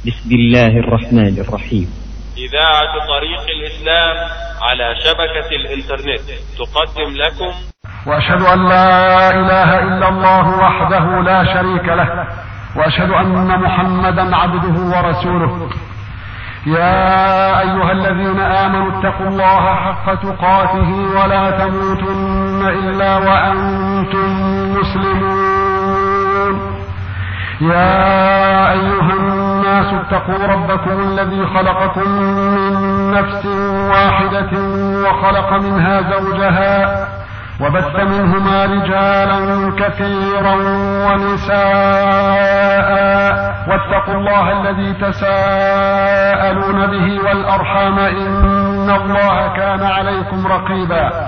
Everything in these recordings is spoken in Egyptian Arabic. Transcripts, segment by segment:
بسم الله الرحمن الرحيم إذاعة طريق الإسلام على شبكة الإنترنت تقدم لكم وأشهد أن لا إله إلا الله وحده لا شريك له وأشهد أن محمدا عبده ورسوله يا أيها الذين آمنوا اتقوا الله حق تقاته ولا تموتن إلا وأنتم مسلمون يا أيها الناس اتقوا ربكم الذي خلقكم من نفس واحدة وخلق منها زوجها وبث منهما رجالا كثيرا ونساء واتقوا الله الذي تساءلون به والأرحام إن الله كان عليكم رقيبا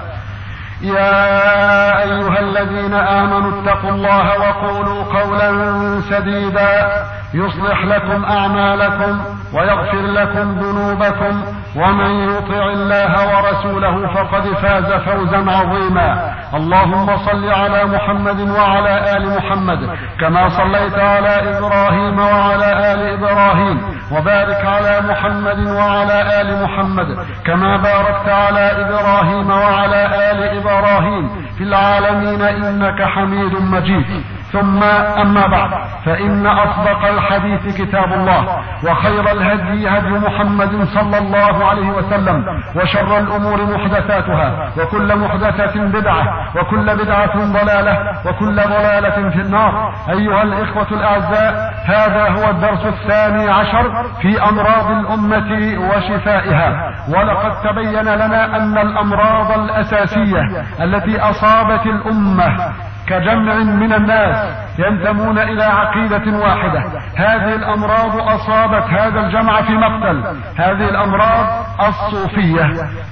يا أيها الذين آمنوا اتقوا الله وقولوا قولا سديدا يصلح لكم أعمالكم ويغفر لكم ذنوبكم ومن يطع الله ورسوله فقد فاز فوزا عظيما اللهم صل على محمد وعلى آل محمد كما صليت على إبراهيم وعلى آل إبراهيم وبارك على محمد وعلى آل محمد كما باركت على إبراهيم وعلى آل إبراهيم في العالمين إنك حميد مجيد ثم أما بعد فإن أصدق الحديث كتاب الله وخير الهدي هدي محمد صلى الله عليه وسلم وشر الأمور محدثاتها وكل محدثة بدعة وكل بدعة ضلالة وكل ضلالة في النار أيها الإخوة الأعزاء هذا هو الدرس الثاني عشر في أمراض الأمة وشفائها ولقد تبين لنا أن الأمراض الأساسية التي أصابت الأمة كجمع من الناس ينتمون الى عقيدة واحدة هذه الامراض اصابت هذا الجمع في مقتل هذه الامراض الصوفية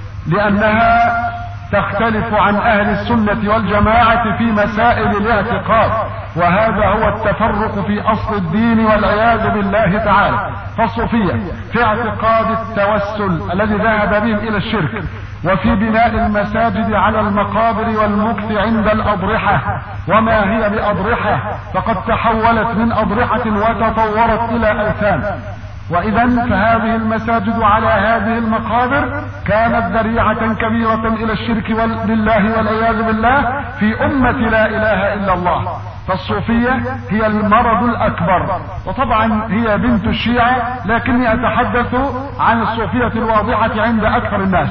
لانها تختلف عن اهل السنة والجماعة في مسائل الاعتقاد وهذا هو التفرق في اصل الدين والعياذ بالله تعالى فالصوفية في اعتقاد التوسل الذي ذهب بهم الى الشرك وفي بناء المساجد على المقابر والمكث عند الأضرحة وما هي بأضرحة فقد تحولت من أضرحة وتطورت إلى أوثان وإذا فهذه المساجد على هذه المقابر كانت ذريعة كبيرة إلى الشرك بالله والعياذ بالله في أمة لا إله إلا الله فالصوفية هي المرض الأكبر وطبعا هي بنت الشيعة لكني أتحدث عن الصوفية الواضحة عند أكثر الناس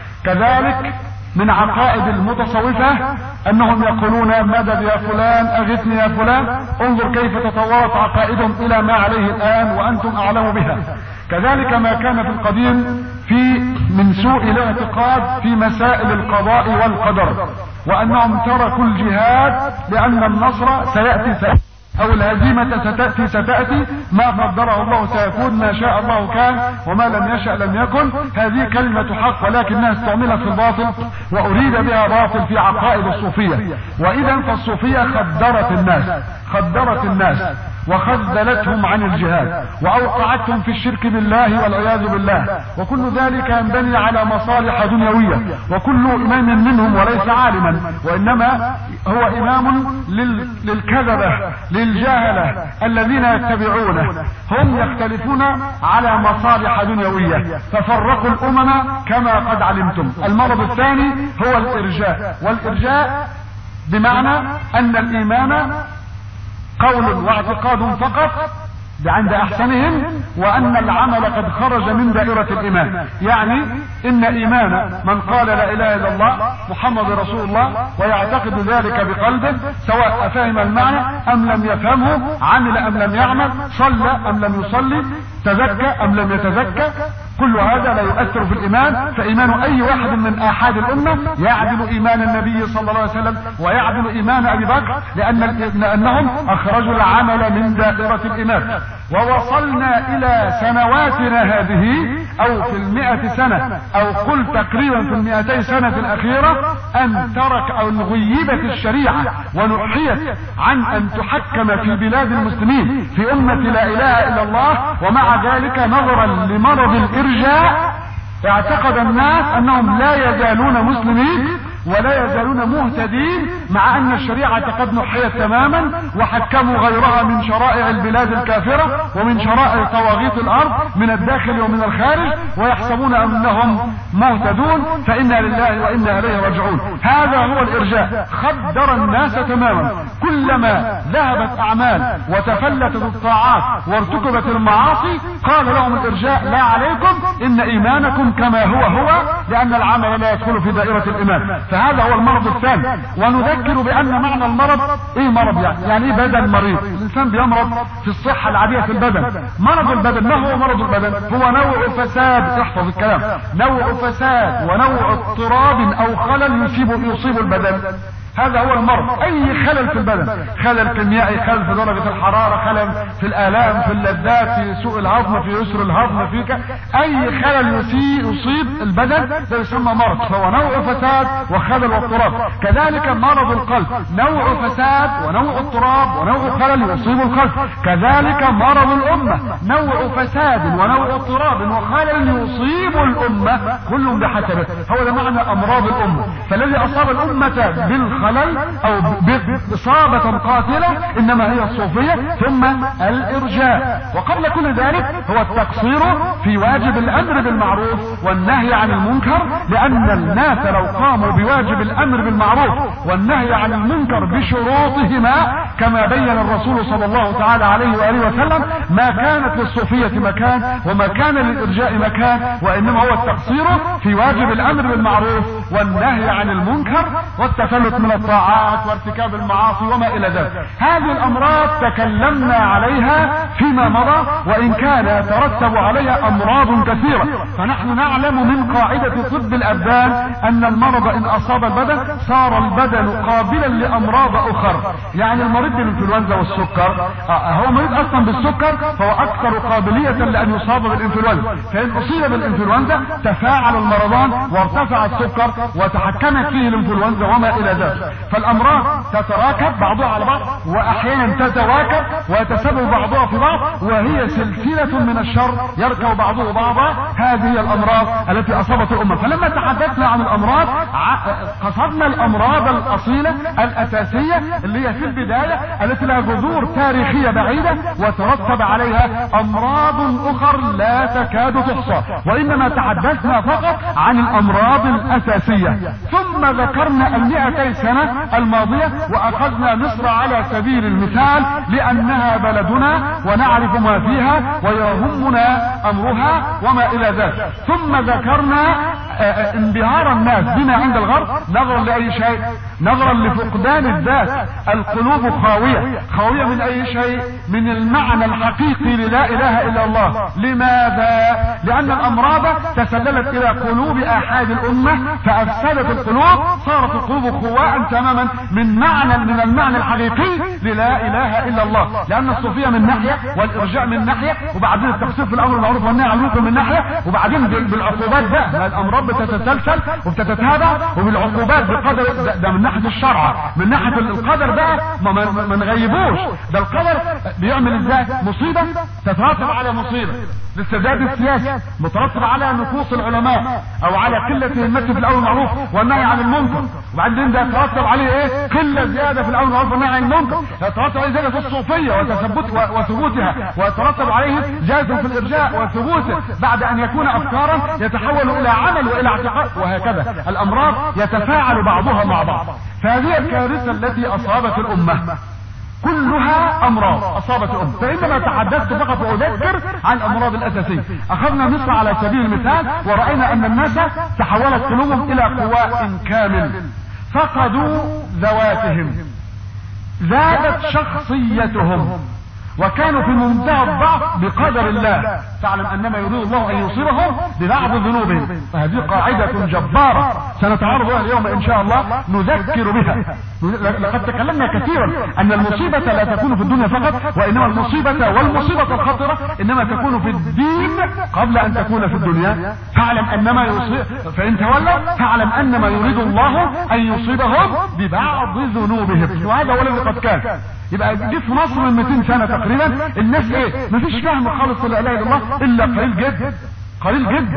كذلك من عقائد المتصوفة انهم يقولون مدد يا فلان اغثني يا فلان انظر كيف تطورت عقائدهم الى ما عليه الان وانتم اعلم بها كذلك ما كان في القديم في من سوء الاعتقاد في مسائل القضاء والقدر وانهم تركوا الجهاد لان النصر سيأتي سيأتي او الهزيمة ستأتي ستأتي ما قدره الله سيكون ما شاء الله كان وما لم يشأ لم يكن هذه كلمة حق ولكنها استعملت في الباطل واريد بها باطل في عقائد الصوفية واذا فالصوفية خدرت الناس خدرت الناس وخذلتهم عن الجهاد واوقعتهم في الشرك بالله والعياذ بالله وكل ذلك ينبني على مصالح دنيوية وكل امام منهم وليس عالما وانما هو امام لل... للكذبة للجهلة الذين يتبعونه هم يختلفون على مصالح دنيوية ففرقوا الامم كما قد علمتم المرض الثاني هو الارجاء والارجاء بمعنى ان الايمان قول واعتقاد فقط عند احسنهم وان العمل قد خرج من دائرة الايمان يعني ان ايمان من قال لا اله الا الله محمد رسول الله ويعتقد ذلك بقلبه سواء فهم المعنى ام لم يفهمه عمل ام لم يعمل صلى ام لم يصلي تزكى ام لم يتزكى كل هذا لا يؤثر في الايمان فايمان اي واحد من احاد الامه يعدل ايمان النبي صلى الله عليه وسلم ويعدل ايمان ابي بكر لان لانهم اخرجوا العمل من دائره الايمان ووصلنا الى سنواتنا هذه او في المئة سنة او قل تقريبا في المئتي سنة الاخيرة ان ترك او غيبت الشريعة ونحيت عن ان تحكم في بلاد المسلمين في امة لا اله الا الله ومع ذلك نظرا لمرض الارجاء اعتقد الناس انهم لا يزالون مسلمين ولا يزالون مهتدين مع ان الشريعة قد نحيت تماما وحكموا غيرها من شرائع البلاد الكافرة ومن شرائع طواغيت الارض من الداخل ومن الخارج ويحسبون انهم مهتدون فانا لله وانا اليه راجعون هذا هو الارجاء خدر الناس تماما كلما ذهبت اعمال وتفلتت الطاعات وارتكبت المعاصي قال لهم الارجاء لا عليكم ان ايمانكم كما هو هو لان العمل لا يدخل في دائرة الايمان فهذا هو المرض الثاني ونذكر بان معنى المرض ايه مرض يعني يعني ايه بدن مريض الانسان بيمرض في الصحة العادية في البدن مرض البدن ما هو مرض البدن هو نوع فساد احفظ الكلام نوع فساد ونوع اضطراب او خلل يصيب يصيب البدن هذا هو المرض اي خلل في البدن خلل كيميائي خلل في درجة الحرارة خلل في الالام في اللذات في سوء الهضم في يسر الهضم فيك اي خلل يصيب البدن ده يسمى مرض فهو نوع فساد وخلل واضطراب كذلك مرض القلب نوع فساد ونوع اضطراب ونوع خلل يصيب القلب كذلك مرض الامة نوع فساد ونوع اضطراب وخلل يصيب الامة كلهم بحسبه هو ده معنى امراض الامة فالذي اصاب الامة بالخلل خلل او باصابة قاتلة انما هي الصوفية ثم الارجاء وقبل كل ذلك هو التقصير في واجب الامر بالمعروف والنهي عن المنكر لان الناس لو قاموا بواجب الامر بالمعروف والنهي عن المنكر بشروطهما كما بين الرسول صلى الله تعالى عليه وآله وسلم ما كانت للصوفية مكان وما كان للارجاء مكان وانما هو التقصير في واجب الامر بالمعروف والنهي عن المنكر والتفلت من الطاعات وارتكاب المعاصي وما الى ذلك هذه الامراض تكلمنا عليها فيما مضى وان كان يترتب عليها امراض كثيرة فنحن نعلم من قاعدة طب الابدان ان المرض ان اصاب البدن صار البدن قابلا لامراض اخر يعني المريض بالانفلونزا والسكر آه هو مريض اصلا بالسكر فهو اكثر قابلية لان يصاب بالانفلونزا فان اصيب بالانفلونزا تفاعل المرضان وارتفع السكر وتحكمت فيه الانفلونزا وما الى ذلك فالامراض تتراكب بعضها على بعض واحيانا تتواكب ويتسبب بعضها في بعض وهي سلسلة من الشر يركب بعضه بعضا هذه هي الامراض التي اصابت الامة فلما تحدثنا عن الامراض قصدنا الامراض الاصيلة الاساسية اللي هي في البداية التي لها جذور تاريخية بعيدة وترتب عليها امراض اخر لا تكاد تحصى وانما تحدثنا فقط عن الامراض الاساسية ثم ذكرنا المئتي سنة الماضية واخذنا مصر على سبيل المثال لانها بلدنا ونعرف ما فيها ويهمنا امرها وما الى ذلك ثم ذكرنا انبهار الناس بما عند الغرب نظرا لاي شيء نظرا لفقدان الذات القلوب خاوية خاوية من اي شيء من المعنى الحقيقي للا اله الا الله لماذا لان الامراض تسللت الى قلوب احاد الامة فافسدت القلوب صارت القلوب خواء تماما من معنى من المعنى الحقيقي للا اله الا الله لان الصوفية من ناحية والارجاء من ناحية وبعدين التقصير في الامر المعروف والنهي عن المنكر من ناحية وبعدين بالعقوبات ده الامراض بتتسلسل وبتتتابع وبالعقوبات بقدر ده, ده من ناحية الشرع من ناحية القدر بقى ما, ما, ما نغيبوش ده القدر بيعمل ازاي مصيبة تترتب على مصيبة الاستبداد السياسي مترتب على نفوس العلماء او على قلة همته في الامر المعروف والنهي عن المنكر وبعدين ده يترتب عليه ايه قلة زيادة في الامر المعروف والنهي عن المنكر يترتب عليه زيادة في الصوفية وتثبت وثبوتها ويترتب عليه زيادة في الارجاء وثبوته بعد ان يكون افكارا يتحول الى عمل والى اعتقاد وهكذا الامراض يتفاعل بعضها مع بعض فهذه الكارثة التي اصابت الامة كلها امراض اصابت الامة فانما تحدثت فقط واذكر عن الامراض الاساسية اخذنا مصر على سبيل المثال ورأينا ان الناس تحولت قلوبهم الى قواء كامل فقدوا ذواتهم زادت شخصيتهم وكانوا في منتهى الضعف بقدر الله تعلم انما يريد الله ان يصيبهم ببعض ذنوبهم فهذه قاعدة جبارة سنتعرض اليوم ان شاء الله نذكر بها لقد تكلمنا كثيرا ان المصيبة لا تكون في الدنيا فقط وانما المصيبة والمصيبة الخطرة انما تكون في الدين قبل ان تكون في الدنيا فاعلم انما يصيب فان تولوا فاعلم انما يريد الله ان يصيبهم ببعض ذنوبهم وهذا هو الذي قد كان يبقى جه في مصر من 200 سنة تقريبا الناس ايه مفيش فهم خالص لا اله الا الله الا قليل جدا قليل جدا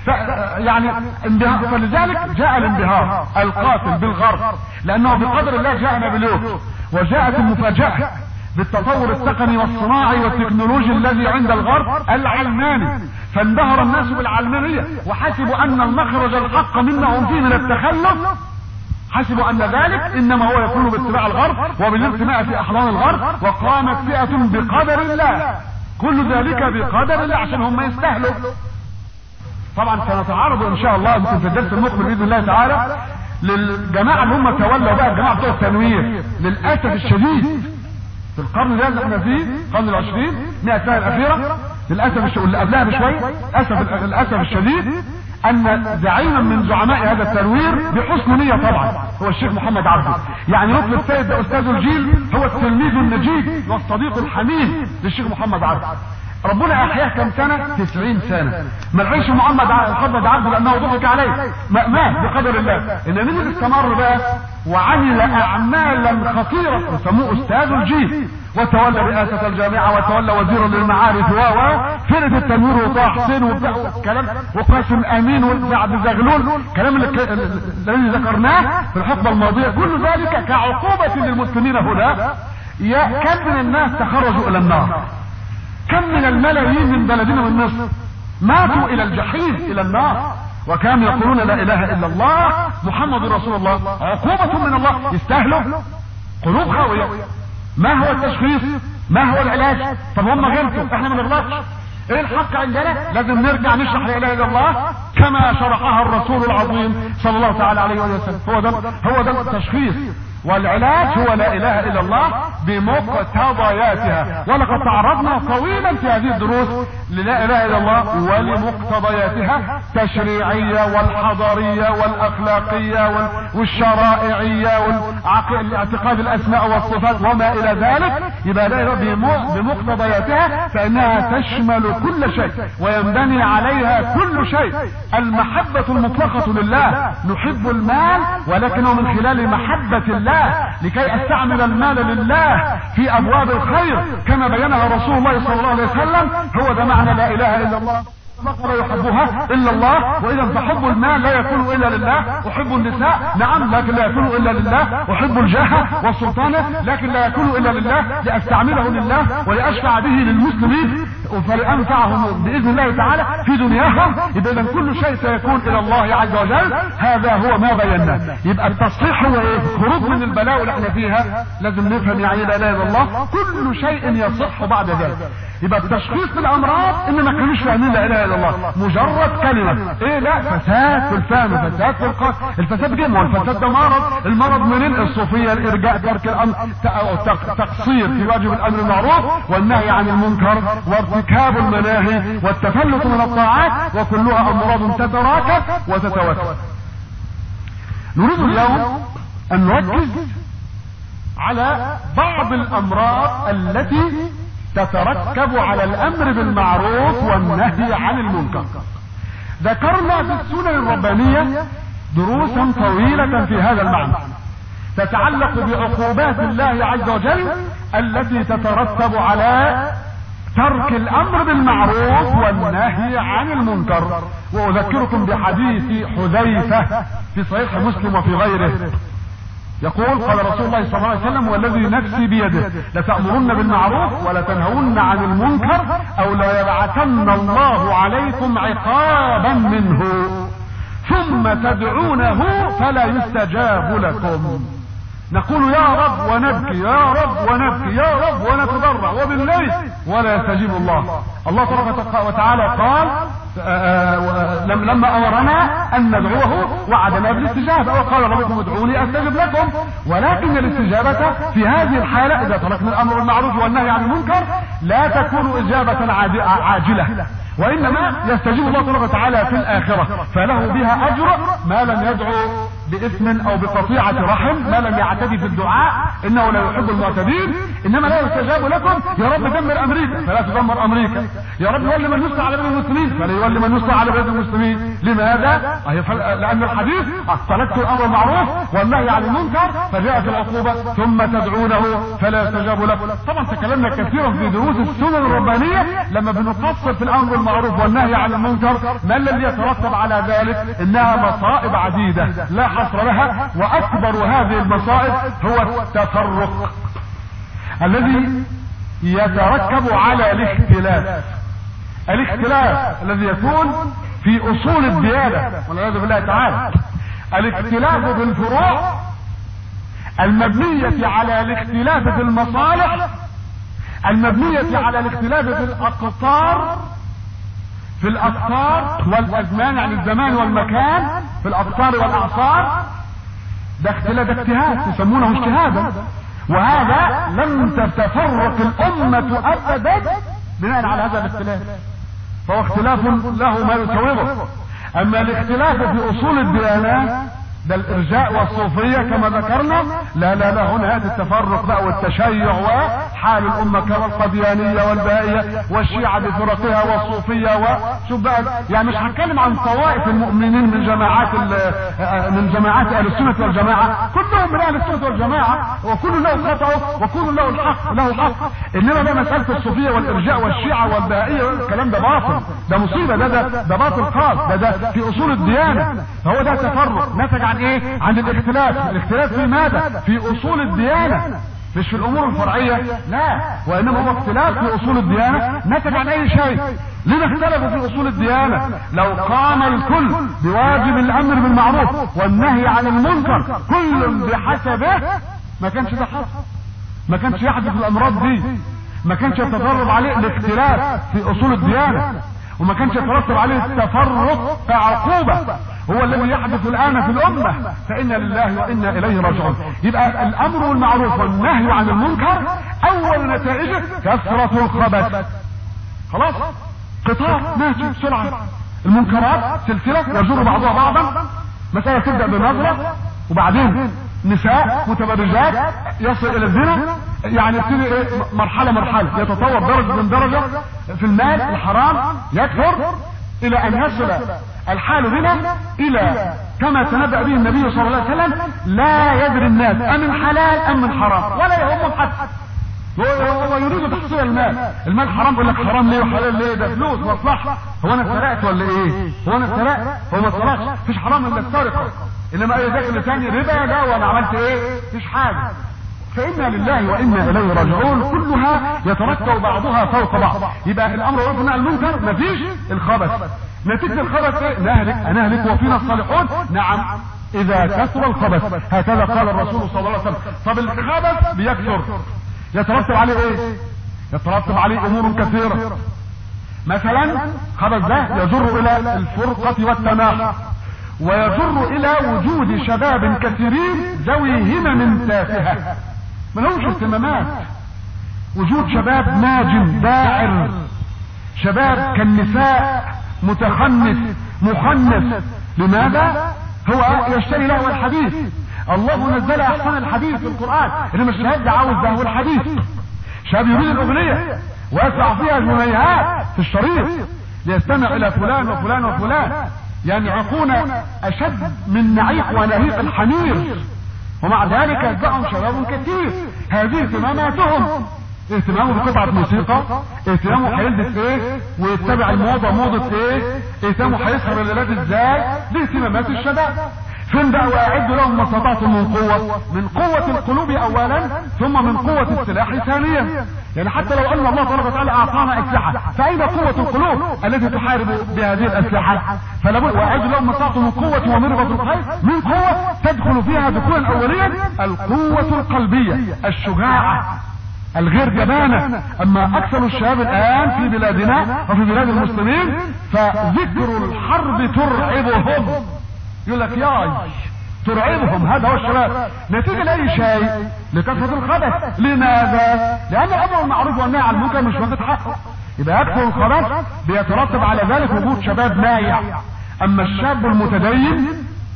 يعني انبهار فلذلك جاء الانبهار القاتل بالغرب لانه بقدر الله جاء نابليون وجاءت المفاجأة بالتطور التقني والصناعي والتكنولوجي الذي عند الغرب العلماني فانبهر الناس بالعلمانية وحسبوا ان المخرج الحق مما هم فيه من التخلف حسبوا ان ذلك انما هو يكون باتباع الغرب وبالانتماء في احلام الغرب وقامت فئة بقدر الله كل ذلك بقدر الله عشان هم يستاهلوا طبعا سنتعرض ان شاء الله يمكن في الدرس المقبل باذن الله تعالى للجماعه اللي هم تولوا بقى الجماعه بتوع التنوير للاسف الشديد في القرن ده اللي احنا فيه القرن العشرين 100 سنه الاخيره للاسف الش... واللي قبلها بشويه للاسف للاسف الشديد ان زعيما من زعماء هذا التنوير بحسن نيه طبعا هو الشيخ محمد عبده يعني يطلب السيد ده استاذ الجيل هو التلميذ النجيب والصديق الحميم للشيخ محمد عبده ربنا احياه كم سنة تسعين سنة ما لقيش محمد محمد عبده لانه ضحك عليه ما مات بقدر الله ان مين اللي استمر بقى وعمل اعمالا خطيرة يسموه استاذ الجيل وتولى رئاسة الجامعة وتولى وزيرا للمعارف و فرقة التنوير وطه حسين والكلام وقاسم امين وسعد زغلول الكلام الذي ذكرناه في الحقبة الماضية كل ذلك كعقوبة للمسلمين هنا يا كم من الناس تخرجوا الى النار كم من الملايين من بلدنا من مصر ماتوا الى الجحيم الى النار وكانوا يقولون لا اله الا الله محمد رسول الله عقوبة من الله يستاهلوا قلوب خاوية ما هو التشخيص ما هو العلاج طب هم غلطوا احنا ما نغلطش ايه الحق عندنا لازم نرجع نشرح لا اله الا الله كما شرحها الرسول العظيم صلى الله تعالى عليه وسلم هو ده هو ده التشخيص والعلاج هو لا اله الا الله بمقتضياتها ولقد تعرضنا طويلا في هذه الدروس للا اله الا الله ولمقتضياتها تشريعية والحضارية والاخلاقية والشرائعية والاعتقاد الاسماء والصفات وما الى ذلك يبقى لا بمقتضياتها فانها تشمل كل شيء وينبني عليها كل شيء المحبة المطلقة لله نحب المال ولكنه من خلال محبة الله لكي استعمل المال لله في ابواب الخير كما بينها رسول الله صلى الله عليه وسلم هو ده معنى لا اله الا الله لا يحبها الا الله واذا فحب المال لا يكون الا لله احب النساء نعم لكن لا يكون الا لله احب الجاه والسلطانة لكن لا يكون الا لله لاستعمله لله ولاشفع به للمسلمين فلانفعهم باذن الله تعالى في دنياهم يبقى اذا كل شيء سيكون الى الله عز وجل هذا هو ما بيناه يبقى التصحيح هو ايه خروج من البلاء اللي احنا فيها لازم نفهم يعني لا اله الا الله كل شيء يصح بعد ذلك يبقى التشخيص بالامراض ان ما كانوش فاهمين لا اله الا الله مجرد كلمه ايه لا فساد في الفهم فساد في القصد الفساد جه والفساد ده مرض المرض منين الصوفيه الارجاء ترك الامر تقصير في واجب الامر المعروف والنهي عن المنكر وارتكاب المناهي والتفلت من الطاعات وكلها امراض تتراكب وتتوسع نريد اليوم ان نركز على بعض الامراض التي تتركب على الامر بالمعروف والنهي عن المنكر ذكرنا في السنن الربانية دروسا طويلة في هذا المعنى تتعلق بعقوبات الله عز وجل التي تترتب على ترك الامر بالمعروف والنهي عن المنكر واذكركم بحديث حذيفة في صحيح مسلم وفي غيره يقول قال رسول الله صلى الله عليه وسلم والذي نفسي بيده لتأمرن بالمعروف ولتنهون عن المنكر او ليبعثن الله عليكم عقابا منه ثم تدعونه فلا يستجاب لكم نقول يا رب ونبكي يا رب ونبكي يا رب ونتضرع وبالليل ولا يستجيب الله الله تبارك وتعالى قال لما امرنا ان ندعوه وعدنا بالاستجابه وقال ربكم ادعوني استجب لكم ولكن الاستجابه في هذه الحاله اذا تركنا الامر بالمعروف والنهي عن المنكر لا تكون اجابه عاجله وانما يستجيب الله تبارك وتعالى في الاخره فله بها اجر ما لم يدعو باثم او بقطيعة رحم ما لم يعتدي في الدعاء انه لا يحب المعتدين انما لا يستجاب لكم يا رب دمر امريكا فلا تدمر امريكا يا رب يولي من يسعى على بلاد المسلمين فلا يولي من يسعى على بلاد المسلمين لماذا؟ لان الحديث تركت الامر المعروف والنهي عن المنكر فجاءت العقوبة ثم تدعونه فلا يستجاب لكم طبعا تكلمنا كثيرا في دروس السنن الربانية لما بنقصر في الامر بالمعروف والنهي عن المنكر ما الذي يترتب على ذلك انها مصائب عديدة لا حصر لها واكبر هذه المصائب هو التفرق الذي يتركب على الاختلاف الاختلاف الذي يكون في اصول الديانة والعياذ بالله تعالى الاختلاف في الفروع المبنية على الاختلاف في المصالح المبنية على الاختلاف في الاقطار في الاقطار والازمان يعني الزمان والمكان في الاقطار والاعصار ده اختلاف اجتهاد يسمونه اجتهادا وهذا لم تتفرق الامة ابدا بناء على هذا الاختلاف فهو اختلاف له ما يسوغه اما الاختلاف في اصول الديانات ده الارجاء والصوفية كما ذكرنا لا لا لا هنا هذا التفرق بقى والتشيع وحال الامة والقديانية والبائية والشيعة بفرقها والصوفية وشوف بقى يعني مش هتكلم عن طوائف المؤمنين من جماعات من جماعات اهل السنة والجماعة كلهم من اهل السنة والجماعة وكل له خطأه وكل له الحق له حق انما ده مسألة الصوفية والارجاء والشيعة والبائية الكلام ده باطل ده مصيبة ده ده, ده باطل خاص ده ده في اصول الديانة هو ده تفرق نتج عن ايه عن الاختلاف الاختلاف في ماذا في اصول الديانة مش في الامور الفرعية لا وانما هو اختلاف في اصول الديانة نتج عن اي شيء لما اختلفوا في اصول الديانة لو قام الكل بواجب الامر بالمعروف والنهي عن المنكر كل بحسبه ما كانش ده حصل ما كانش يحدث الامراض دي ما كانش يتدرب عليه الاختلاف في اصول الديانة وما كانش يترتب عليه التفرق كعقوبة هو الذي يحدث الآن في الأمة فإنا لله وإنا إليه راجعون يبقى الأمر بالمعروف والنهي عن المنكر أول نتائجه كثرة الخبث خلاص قطار ماشي بسرعة المنكرات سلسلة يجر بعضها بعضا مسألة تبدأ بنظرة وبعدين نساء متبرجات يصل الى الزنا يعني يبتدي ايه مرحلة مرحلة يتطور درجة من درجة في المال الحرام يكثر الى ان يصل الحال بنا الى كما تنبأ به النبي صلى الله عليه وسلم لا يدري الناس ام من حلال ام من حرام ولا يهمهم حتى هو يريد تحصيل المال المال حرام يقول لك حرام ليه وحلال ليه ده فلوس مصلحه هو انا سرقت ولا ايه هو انا سرقت هو ما سرقش مفيش حرام الا السرقه انما اي دخل ثاني ربا لا وانا عملت ايه مفيش حاجه فإنا لله وإنا إليه راجعون كلها يترتب بعضها فوق بعض يبقى الأمر والنهي عن المنكر مفيش الخبث نتيجة الخبث ايه نهلك نهلك وفينا الصالحون نعم إذا كثر الخبث هكذا قال الرسول صلى الله عليه وسلم طب الخبث بيكثر يترتب عليه ايه يترتب عليه أمور كثيرة مثلا خبث ده يجر إلى الفرقة والتناحر ويجر الى وجود شباب كثيرين ذوي همم تافهة ما لهمش اهتمامات وجود شباب ناجم داعر شباب كالنساء متخنث مخنث لماذا هو يشتري له الحديث الله نزل احسن الحديث في القرآن اللي مش الهد عاوز ده هو الحديث شاب يريد الاغنية ويسمع فيها جنيهات في الشريط ليستمع الى فلان وفلان وفلان ينعقون اشد من نعيق ونهيق الحمير ومع ذلك يتبعهم شباب كثير هذه اهتماماتهم اهتمامه بقطعة موسيقى اهتمامه هيلبس ايه ويتبع الموضة موضة ايه اهتمامه هيسهر الليلات ازاي دي اهتمامات الشباب فين بقى واعدوا لهم ما استطعتم من قوة من قوة القلوب اولا ثم من قوة السلاح ثانيا يعني حتى لو ان الله تبارك وتعالى اعطانا اسلحة فاين قوة القلوب التي تحارب بهذه الاسلحة فلابد واعدوا لهم ما استطعتم من قوة ومرغة الخير من قوة تدخل فيها دخولا اوليا القوة القلبية الشجاعة الغير جبانة اما اكثر الشباب الان في بلادنا وفي بلاد المسلمين فذكر الحرب ترعبهم يقول لك ياي ترعبهم هذا هو الشباب نتيجة لأي شيء لكثرة الخبث لماذا؟ لأن الأمر المعروف والنهي عن المنكر مش واخد حقه يبقى يكثر الخبث بيترتب على ذلك وجود شباب نايع أما الشاب المتدين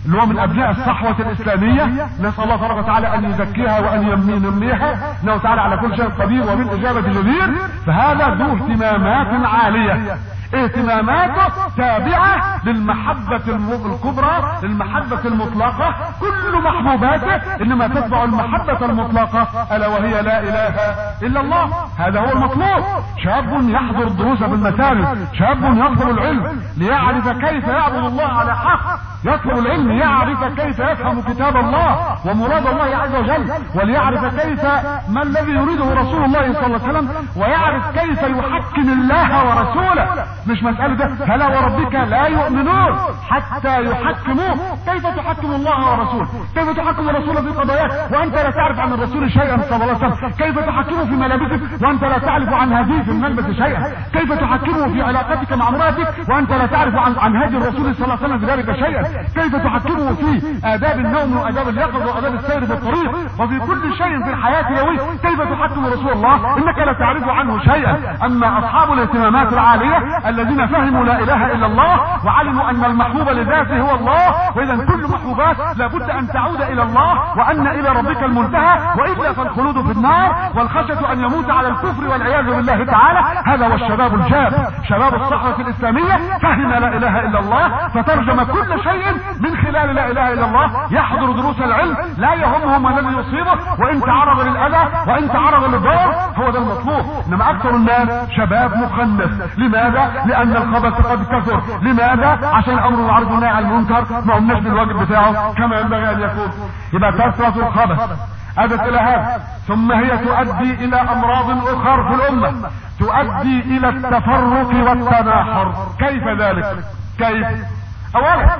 اللي هو من ابناء الصحوة الاسلامية نسأل الله تبارك وتعالى ان يزكيها وان ينميها انه تعالى على كل شيء قدير وبالاجابة جدير فهذا ذو اهتمامات عالية اهتماماته تابعة للمحبة الكبرى للمحبة المطلقة كل محبوباته انما تتبع المحبة المطلقة الا وهي لا اله الا الله هذا هو المطلوب شاب يحضر الدروس في المساجد شاب يطلب العلم ليعرف كيف يعبد الله على حق يطلب العلم يعرف كيف يفهم كتاب الله ومراد الله عز وجل وليعرف كيف ما الذي يريده رسول الله صلى الله عليه وسلم ويعرف كيف يحكم الله ورسوله مش مسألة ده فلا وربك لا يؤمنون حتى يحكموه كيف تحكم الله ورسوله كيف تحكم الرسول في قضاياك وانت لا تعرف عن الرسول شيئا صلى الله عليه وسلم كيف تحكمه في ملابسك وانت لا تعرف عن هذه في الملبس شيئا كيف تحكمه في علاقتك مع امرأتك وانت لا تعرف عن, عن هدي الرسول صلى الله عليه وسلم في ذلك شيئا كيف تحكمه في آداب النوم وآداب اليقظة وآداب السير في الطريق وفي كل شيء في الحياة اليومية كيف تحكم رسول الله انك لا تعرف عنه شيئا اما اصحاب الاهتمامات العالية الذين فهموا لا اله الا الله وعلموا ان المحبوب لذاته هو الله واذا كل محبوبات لابد ان تعود الى الله وان الى ربك المنتهى والا فالخلود في النار والخشية ان يموت على الكفر والعياذ بالله تعالى هذا هو الشباب الجاد شباب الصحوة الاسلامية فهم لا اله الا الله فترجم كل شيء من خلال لا اله الا الله يحضر دروس العلم لا يهمهم ما الذي يصيبه وان تعرض للاذى وان تعرض للضرر هو ده المطلوب انما اكثر الناس شباب مخنث لماذا لان الخبث قد كثر لماذا عشان الامر بالمعروف والنهي عن المنكر ما قمناش بالواجب بتاعه كما ينبغي ان يكون يبقى كثرة الخبث ادت الى هذا ثم هي تؤدي الى امراض اخر في الامة تؤدي الى التفرق والتناحر كيف ذلك كيف اولا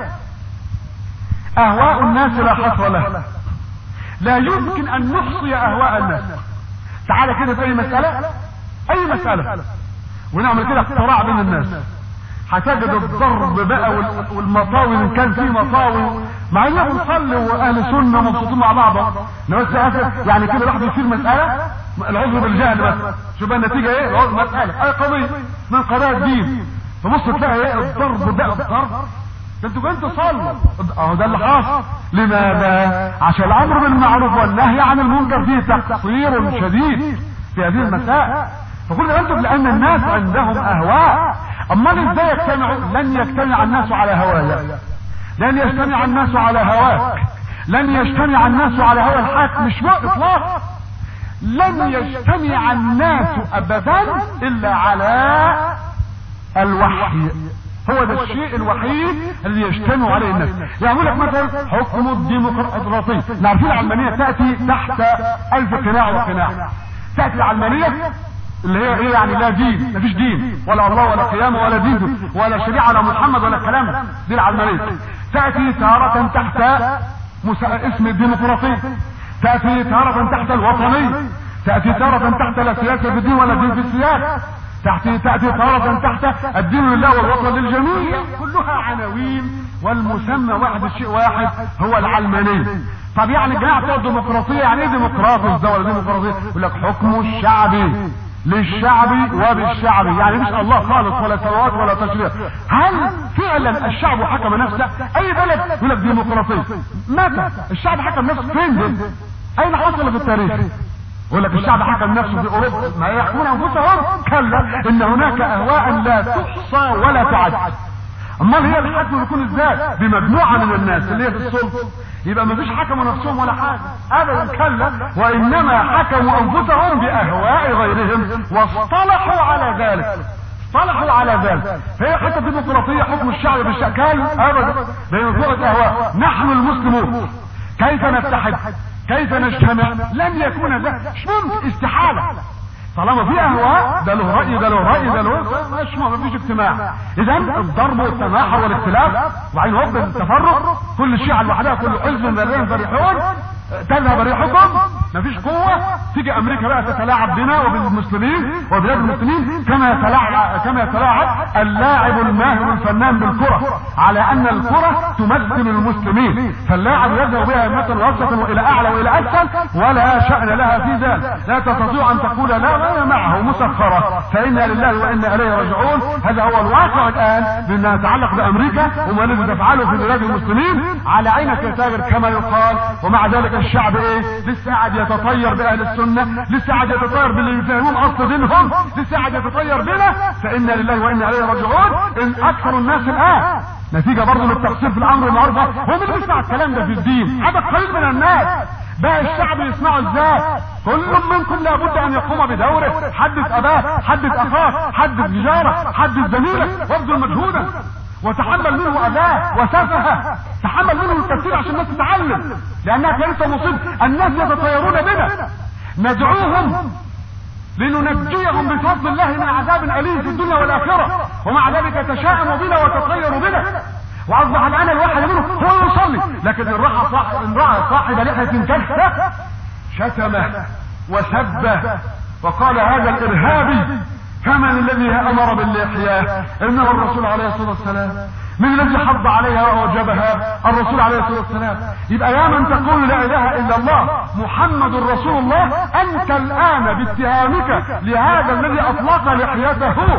اهواء الناس لا حصر لها لا يمكن ان نحصي اهواء الناس تعالى كده في اي مسألة اي مسألة ونعمل كده اقتراع بين الناس هتجد الضرب بقى والمطاوي ان كان في مطاوي مع اننا بنصلي واهل سنه مبسوطين مع بعض بس يعني كده الواحد يشيل مساله العذر بالجهل بس شوف النتيجه ايه العذر مساله اي قضيه من قضايا الدين تبص تلاقي ايه الضرب بقى الضرب ده انتوا جايين تصلوا اهو ده اللي حاصل لماذا عشان الامر بالمعروف والنهي عن المنكر فيه تقصير شديد في هذه المسائل فكل انتم لان الناس عندهم اهواء امال ازاي يجتمعوا لن يجتمع الناس على هوايا لن يجتمع الناس على هواك لن يجتمع الناس على هوى الحق مش اطلاق لن يجتمع الناس ابدا الا على الوحي هو ده الشيء الوحيد اللي يجتمع عليه الناس يعني لك مثلا حكم الديمقراطية عارفين العلمانية تأتي تحت ألف قناع وقناع تأتي العلمانية اللي هي ايه يعني لا دين مفيش دين ولا الله ولا قيامه ولا دين ولا شريعه ولا محمد ولا كلام دي العلمانيه تاتي تارة تحت اسم الديمقراطيه تاتي تارة تحت الوطنيه تاتي تارة تحت لا سياسه في الدين ولا دين في السياسه تأتي تأتي تارة تحت الدين لله والوطن للجميع كلها عناوين والمسمى واحد الشيء واحد هو العلمانية طب يعني جماعة بتوع الديمقراطية يعني ايه ديمقراطي ده ولا ديمقراطية يقول لك حكم الشعبي للشعب وبالشعب يعني مش الله خالص ولا سماوات ولا تشريع هل فعلا الشعب حكم نفسه اي بلد يقول لك ديمقراطيه متى الشعب حكم نفسه فين ده اين حصل في التاريخ يقول لك الشعب حكم نفسه في اوروبا ما يحكمون انفسهم كلا ان هناك اهواء لا تحصى ولا تعد امال هي الحكم يكون ازاي بمجموعه من الناس اللي هي في السلطه يبقى ما فيش حكموا نفسهم ولا حاجه ابدا كلا وانما حكموا انفسهم باهواء غيرهم واصطلحوا على ذلك اصطلحوا على ذلك فهي حتى الديمقراطيه حكم الشعب بالشكل ابدا بمجموعه اهواء نحن المسلمون كيف نتحد كيف نجتمع لن يكون ذلك مش ممكن استحاله طالما في اهواء ده له راي ده له راي ده له مش ما فيش اجتماع اذا الضرب والتناحر والاختلاف وبعدين هوب التفرق كل شيعه لوحدها كل حزب ذريا فرحون تذهب ريحكم مفيش قوة تيجي امريكا بقى تتلاعب بنا وبالمسلمين وبلاد المسلمين كما يتلاعب كما يتلاعب اللاعب الماهر الفنان بالكرة على ان الكرة تمثل المسلمين فاللاعب يذهب بها مثلا وسطا والى اعلى والى اسفل ولا شأن لها في ذلك لا تستطيع ان تقول لا وانا معه مسخرة فانا لله وانا اليه راجعون هذا هو الواقع الان بما يتعلق بامريكا وما الذي تفعله في بلاد المسلمين على عينك يا تاجر كما يقال ومع ذلك الشعب ايه لسه قاعد يتطير باهل السنه لسه قاعد يتطير باللي يفهمون اصل دينهم لسه قاعد يتطير بنا فانا لله وانا اليه راجعون ان اكثر الناس الان نتيجه برضه للتقصير في الامر المعروف هو مين بيسمع الكلام ده في الدين عدد قليل من الناس بقى الشعب يسمعه ازاي كل منكم لابد ان يقوم بدوره حدث اباه حدث اخاه حدث جاره حدث زميلك وابذل مجهودا وتحمل منه اذاه وسفهه تحمل منه الكثير عشان الناس تتعلم لانها كانت مصيبه الناس يتطيرون بنا ندعوهم لننجيهم بفضل الله من عذاب اليم في الدنيا والاخره ومع ذلك يتشاءموا بنا ويتطيروا بنا واصبح الان الواحد منهم هو يصلي لكن ان راى صاحب ان راى صاحب لحيه كشفه شتمه وسبه وقال هذا الارهابي فمن الذي امر باللحيه انه الرسول عليه الصلاه والسلام من الذي حض عليها واوجبها الرسول عليه الصلاه والسلام يبقى يا من تقول لا اله الا الله محمد رسول الله انت الان باتهامك لهذا الذي اطلق لحيته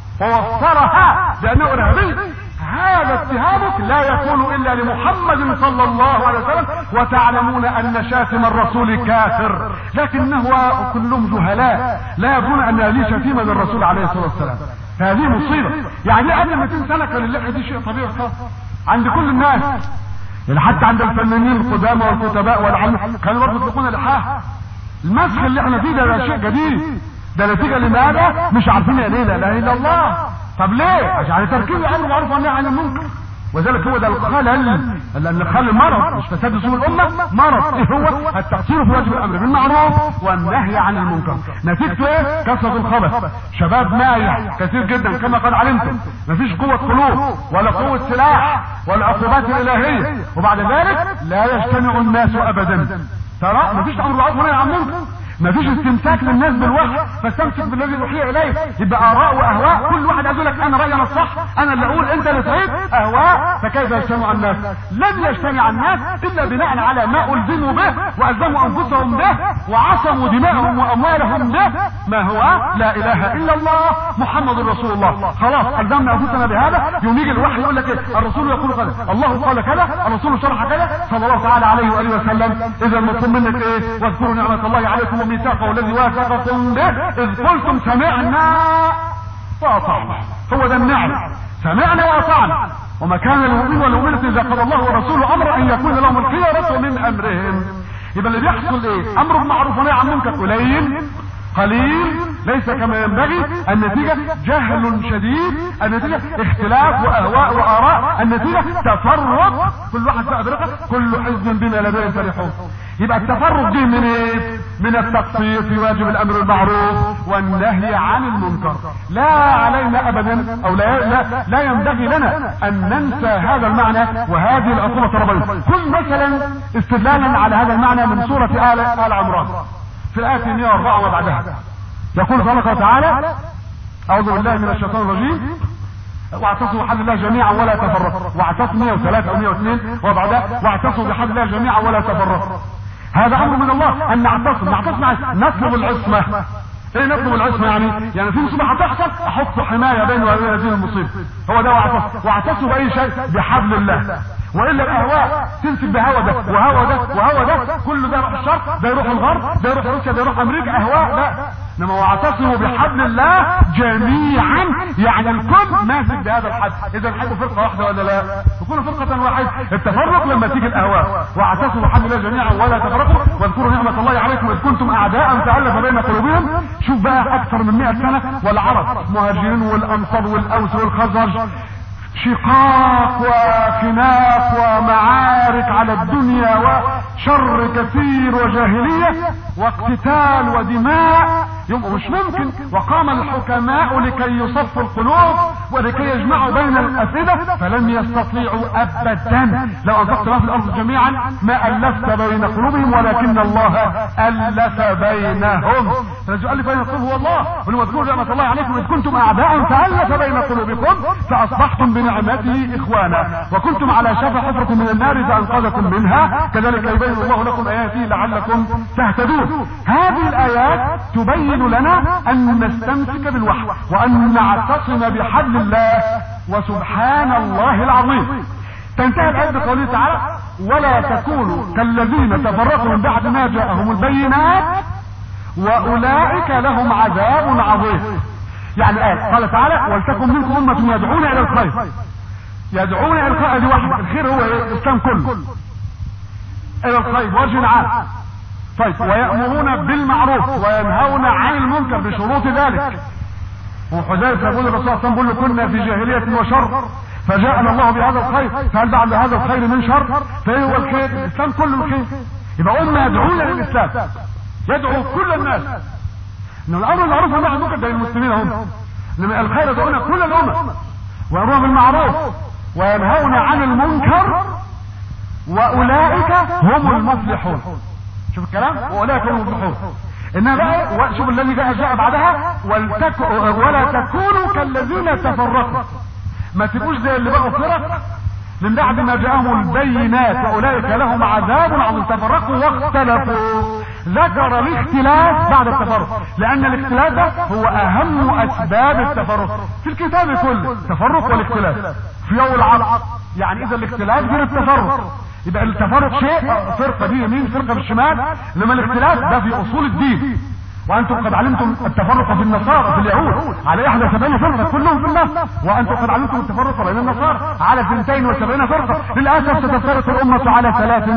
ووفرها لانه ارهابي هذا اتهامك لا يكون الا لمحمد صلى الله عليه وسلم وتعلمون ان شاتم الرسول كافر لكنه كلهم جهلاء لا يدرون ان هذه شتيمه للرسول عليه الصلاه والسلام هذه مصيبه يعني قبل 200 سنه كان اللحيه دي شيء طبيعي خالص عند كل الناس يعني حتى عند الفنانين القدامى والكتباء والعلم كانوا برضه يطلقون لحاها المسخ اللي احنا فيه ده شيء جديد ده نتيجه لماذا مش عارفين يعني ايه لا اله الا الله طب ليه عشان تركيب الامر معروف والنهي عن المنكر وذلك هو ده الخلل لان الخلل مرض مش فساد سوء الامه مرض ايه هو التقصير في واجب الامر بالمعروف والنهي عن المنكر نتيجته ايه كثره الخبث شباب مايع كثير جدا كما قد علمتم مفيش قوه قلوب ولا قوه سلاح ولا عقوبات الالهيه وبعد ذلك لا يجتمع الناس ابدا ترى مفيش امر معروف ونهي عن المنكر مفيش استمساك للناس بالوحي فاستمسك بالذي اوحي اليك يبقى اراء واهواء كل واحد يقول لك انا رايي انا الصح انا اللي اقول انت اللي صحيح اهواء فكيف يجتمع الناس لن يجتمع الناس الا بناء على ما الزموا به والزموا انفسهم به وعصموا دماءهم واموالهم به ما هو لا اله الا الله محمد رسول الله خلاص الزمنا انفسنا بهذا يوم يجي الوحي يقول لك إيه؟ الرسول يقول كذا الله قال كذا الرسول شرح كذا صلى الله تعالى عليه واله وسلم اذا المطلوب منك ايه واذكروا نعمه الله عليكم وميثاقه الذي واثقكم به اذ قلتم سمعنا واطعنا هو ده النعم سمعنا واطعنا وما كان للمؤمن والمؤمنة اذا قضى الله ورسوله امرا ان يكون لهم الخيرة من امرهم يبقى اللي بيحصل ايه امر بالمعروف ونهي عن المنكر قليل قليل ليس كما ينبغي النتيجة جهل شديد النتيجة اختلاف واهواء واراء النتيجة تفرق كل واحد في ادركه كل حزب بما لديهم فرحون يبقى التفرق دي من ايه من التقصير في واجب الامر بالمعروف والنهي عن المنكر لا علينا ابدا او لا لا, لا ينبغي لنا ان ننسى هذا المعنى وهذه العقوبه الربانيه كل مثلا استدلالا على هذا المعنى من سوره ال ال عمران في الايه 104 وبعدها يقول تبارك وتعالى اعوذ بالله من الشيطان الرجيم واعتصموا بحبل الله جميعا ولا تفرقوا واعتصموا 103 او 102 وبعدها واعتصموا بحبل الله جميعا ولا تفرقوا هذا امر من الله ان نعتصم نعتصم نطلب العصمه ايه نطلب العصمه يعني يعني في مصيبه هتحصل احط حمايه بيني وبين هذه المصيبه هو ده واعتصم واعتصموا باي شيء بحبل الله والا الاهواء تمسك بهوا ده وهوا ده وهوا ده كل ده يروح الشرق ده يروح الغرب ده يروح روسيا ده يروح امريكا اهواء لا انما واعتصموا بحبل الله جميعا يعني الكل ماسك بهذا الحد اذا الحد فرقه واحده ولا لا تكون فرقه واحده التفرق لما تيجي الاهواء واعتصموا بحبل الله جميعا ولا تفرقوا واذكروا نعمه الله عليكم اذ كنتم اعداء فالف بين قلوبهم شوف بقى اكثر من 100 سنه والعرب مهاجرين والانصار والاوس والخزرج شقاق وخناق ومعارك على الدنيا وشر كثير وجاهلية واقتتال ودماء يبقى مش ممكن وقام الحكماء لكي يصفوا القلوب ولكي يجمعوا بين الافئده فلم يستطيعوا ابدا لو انفقت ما في الارض جميعا ما الفت بين قلوبهم ولكن الله الف بينهم فالذي الف بين القلوب هو الله ولو اذكروا نعمه الله عليكم اذ كنتم اعداء فالف بين قلوبكم فاصبحتم بنعمته اخوانا وكنتم على شفا حفره من النار فانقذكم منها كذلك يبين الله لكم اياته لعلكم تهتدون هذه الايات تبين لنا ان نستمسك بالوحي وان نعتصم بحبل الله وسبحان الله العظيم تنتهي الآية بقوله تعالى ولا تكونوا كالذين تفرقوا من بعد ما جاءهم البينات وأولئك لهم عذاب عظيم يعني الآية قال تعالى ولتكن منكم أمة يدعون إلى الخير يدعون إلى الخير دي واحدة الخير هو إيه؟ الإسلام كله إلى الخير وجه عام طيب ويأمرون بالمعروف وينهون عن المنكر بشروط ذلك وحذيفه يقول الرسول صلى الله عليه وسلم بيقول له كنا في جاهليه وشر فجاءنا الله بهذا الخير فهل بعد هذا الخير من شر فايه هو الخير الاسلام كله الخير يبقى امه يدعون للاسلام يدعو كل الناس ان الامر المعروف والنهي عن المنكر ده المسلمين هم انما الخير يدعون كل الامم ويامرون بالمعروف وينهون عن المنكر واولئك هم المفلحون شوف الكلام واولئك هم المفلحون انما بقى شوف الذي جاء جاء بعدها ولتك ولا تكونوا كالذين تفرقوا ما تبقوش زي اللي بقوا فرق من بعد ما جاءهم البينات واولئك لهم عذاب عظيم تفرقوا واختلفوا ذكر الاختلاف بعد التفرق لان الاختلاف ده هو اهم اسباب التفرق في الكتاب كله التفرق والاختلاف في يوم العرض يعني اذا الاختلاف غير التفرق يبقى التفرق شيء فرقه دي يمين فرقه بالشمال انما الاختلاف ده في اصول الدين وانتم قد علمتم التفرق في النصارى في اليهود على 71 فرقه كلهم في النار وانتم قد علمتم التفرق بين النصارى على 72 فرقه للاسف ستفترق الامه على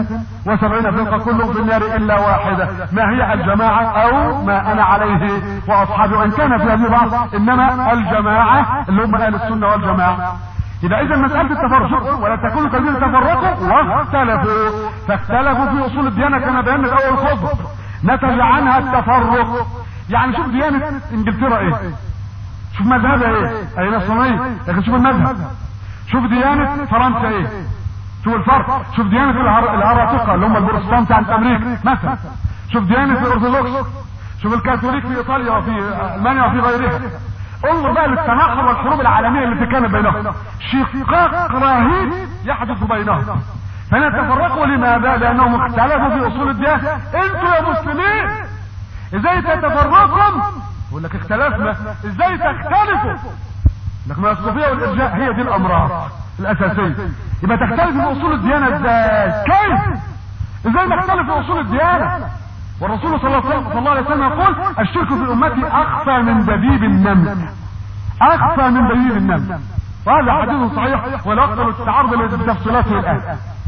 73 فرقه كلهم في النار الا واحده ما هي الجماعه او ما انا عليه واصحابي وان كان في هذه بعض انما الجماعه اللي هم اهل السنه والجماعه يبقى اذا مسألة التفرق ولا تكونوا كالذين تفرقوا واختلفوا فاختلفوا في اصول الديانة كما بينا الاول خطب نتج عنها التفرق يعني شوف ديانة انجلترا ايه شوف مذهبها ايه اي نصرانية لكن شوف المذهب شوف ديانة فرنسا ايه شوف الفرق شوف ديانة الهرطقة اللي هم البروتستانت عند امريكا مثلا شوف ديانة الارثوذكس شوف الكاثوليك في ايطاليا وفي المانيا وفي غيرها انظر بقى للتناقض والحروب العالميه التي كانت بينهم شقاق رهيب يحدث بينهم فهنا تفرقوا لماذا لانهم اختلفوا في اصول الديانه انتوا يا مسلمين ازاي تتفرقوا يقول لك اختلفنا ازاي تختلفوا لكن الصوفيه والارجاء هي دي الامراض الاساسيه يبقى تختلف في اصول الديانه ازاي كيف ازاي نختلف في اصول الديانه والرسول صلى الله عليه وسلم يقول الشرك في امتي اخفى من دبيب النمل اخفى من دبيب النمل وهذا حديث صحيح ولا اقبل التعرض لتفصيلاته الان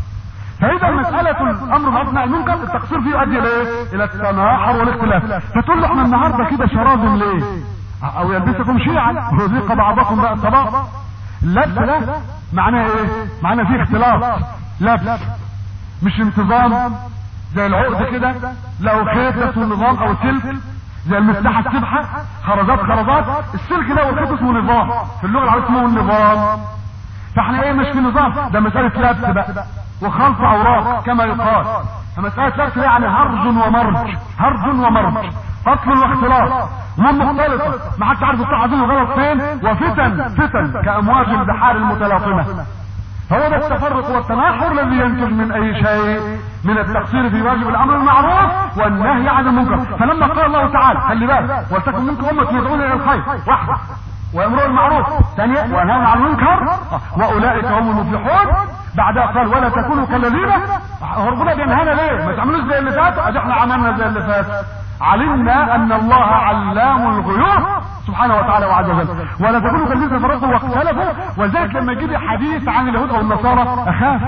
فاذا مسألة الامر بالمعروف والنهي عن المنكر التقصير فيه يؤدي لايه؟ الى التناحر والاختلاف فتقول له احنا النهارده كده شرازم ليه؟ او يلبسكم شيعا ويذيق بعضكم بقى الطباع اللبس لا معناه ايه؟ معناه فيه اختلاط لبس مش انتظام زي العقد كده لو خيط اسمه نظام او سلك زي المفتاح السبحه خرزات خرزات السلك ده والخيط اسمه نظام في اللغه العربيه اسمه النظام فاحنا ايه مش في نظام ده مساله لبس بقى وخلط اوراق كما يقال فمساله لبس يعني هرج ومرج هرج ومرج فصل واختلاط امور مختلطه ما حدش عارف الصح عايزين الغلط فين وفتن فتن كامواج البحار المتلاطمه هو ده التفرق والتناحر الذي ينتج من اي شيء من التقصير في واجب الامر بالمعروف والنهي عن المنكر فلما قال الله تعالى خلي بالك ولتكن منكم امه يدعون الى الخير واحده ويامرون بالمعروف ثانيا وينهون عن المنكر واولئك هم المفلحون بعدها قال ولا تكونوا كالذين ربنا بينهانا ليه ما تعملوش زي اللي فات ادي احنا عملنا زي اللي فات علمنا ان الله علام الغيوب سبحانه وتعالى وعز وجل ولا تكونوا كالذين تفرقوا واختلفوا ولذلك لما يجي لي حديث عن اليهود او النصارى اخاف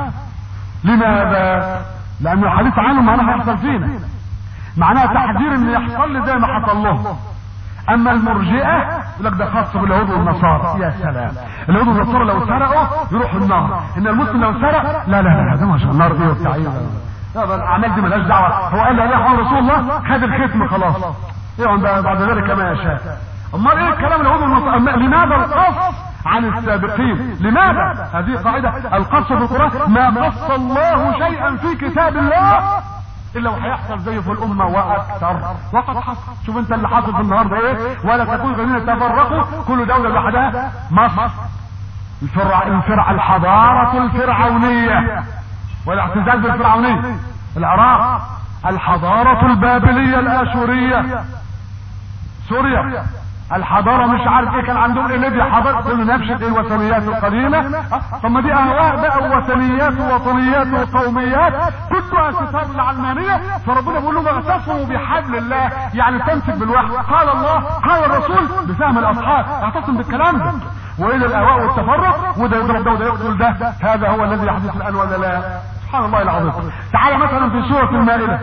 لماذا لان الحديث عنهم معناها هيحصل فينا معناها تحذير ان يحصل لي زي ما حصل لهم اما المرجئه يقول لك ده خاص باليهود والنصارى يا سلام اليهود والنصارى لو سرقوا يروحوا النار ان المسلم لو سرق لا لا لا ده مش النار دي وبتاع الاعمال دي مالهاش دعوه هو قال لي يا رسول الله خد الختم خلاص يعمل بعد ذلك ما يشاء امال ايه الكلام اللي هو المص... لماذا القص عن السابقين لماذا هذه قاعدة القص في القرآن ما قص الله شيئا في كتاب الله الا وهيحصل زيه في الامة واكثر وقد حصل شوف انت اللي حاصل في النهارده ايه ولا تكون الذين تفرقوا كل دولة لوحدها مصر الفرع الفرع الحضارة الفرعونية والاعتزاز بالفرعونية العراق الحضارة البابلية الاشورية سوريا الحضارة مش عارف ايه كان عندهم ايه ليبيا حضارة كل نفشة ايه الوثنيات القديمة طب ما دي اهواء بقى ووثنيات ووطنيات وقوميات كلها ستار العلمانية فربنا بيقول لهم اعتصموا بحبل الله يعني تمسك بالوحي قال الله قال الرسول بفهم الاصحاب اعتصم بالكلام ده والى الاهواء والتفرق وده يضرب ده وده يقتل ده هذا هو الذي يحدث الان ولا لا سبحان الله العظيم تعالى مثلا في سورة المائدة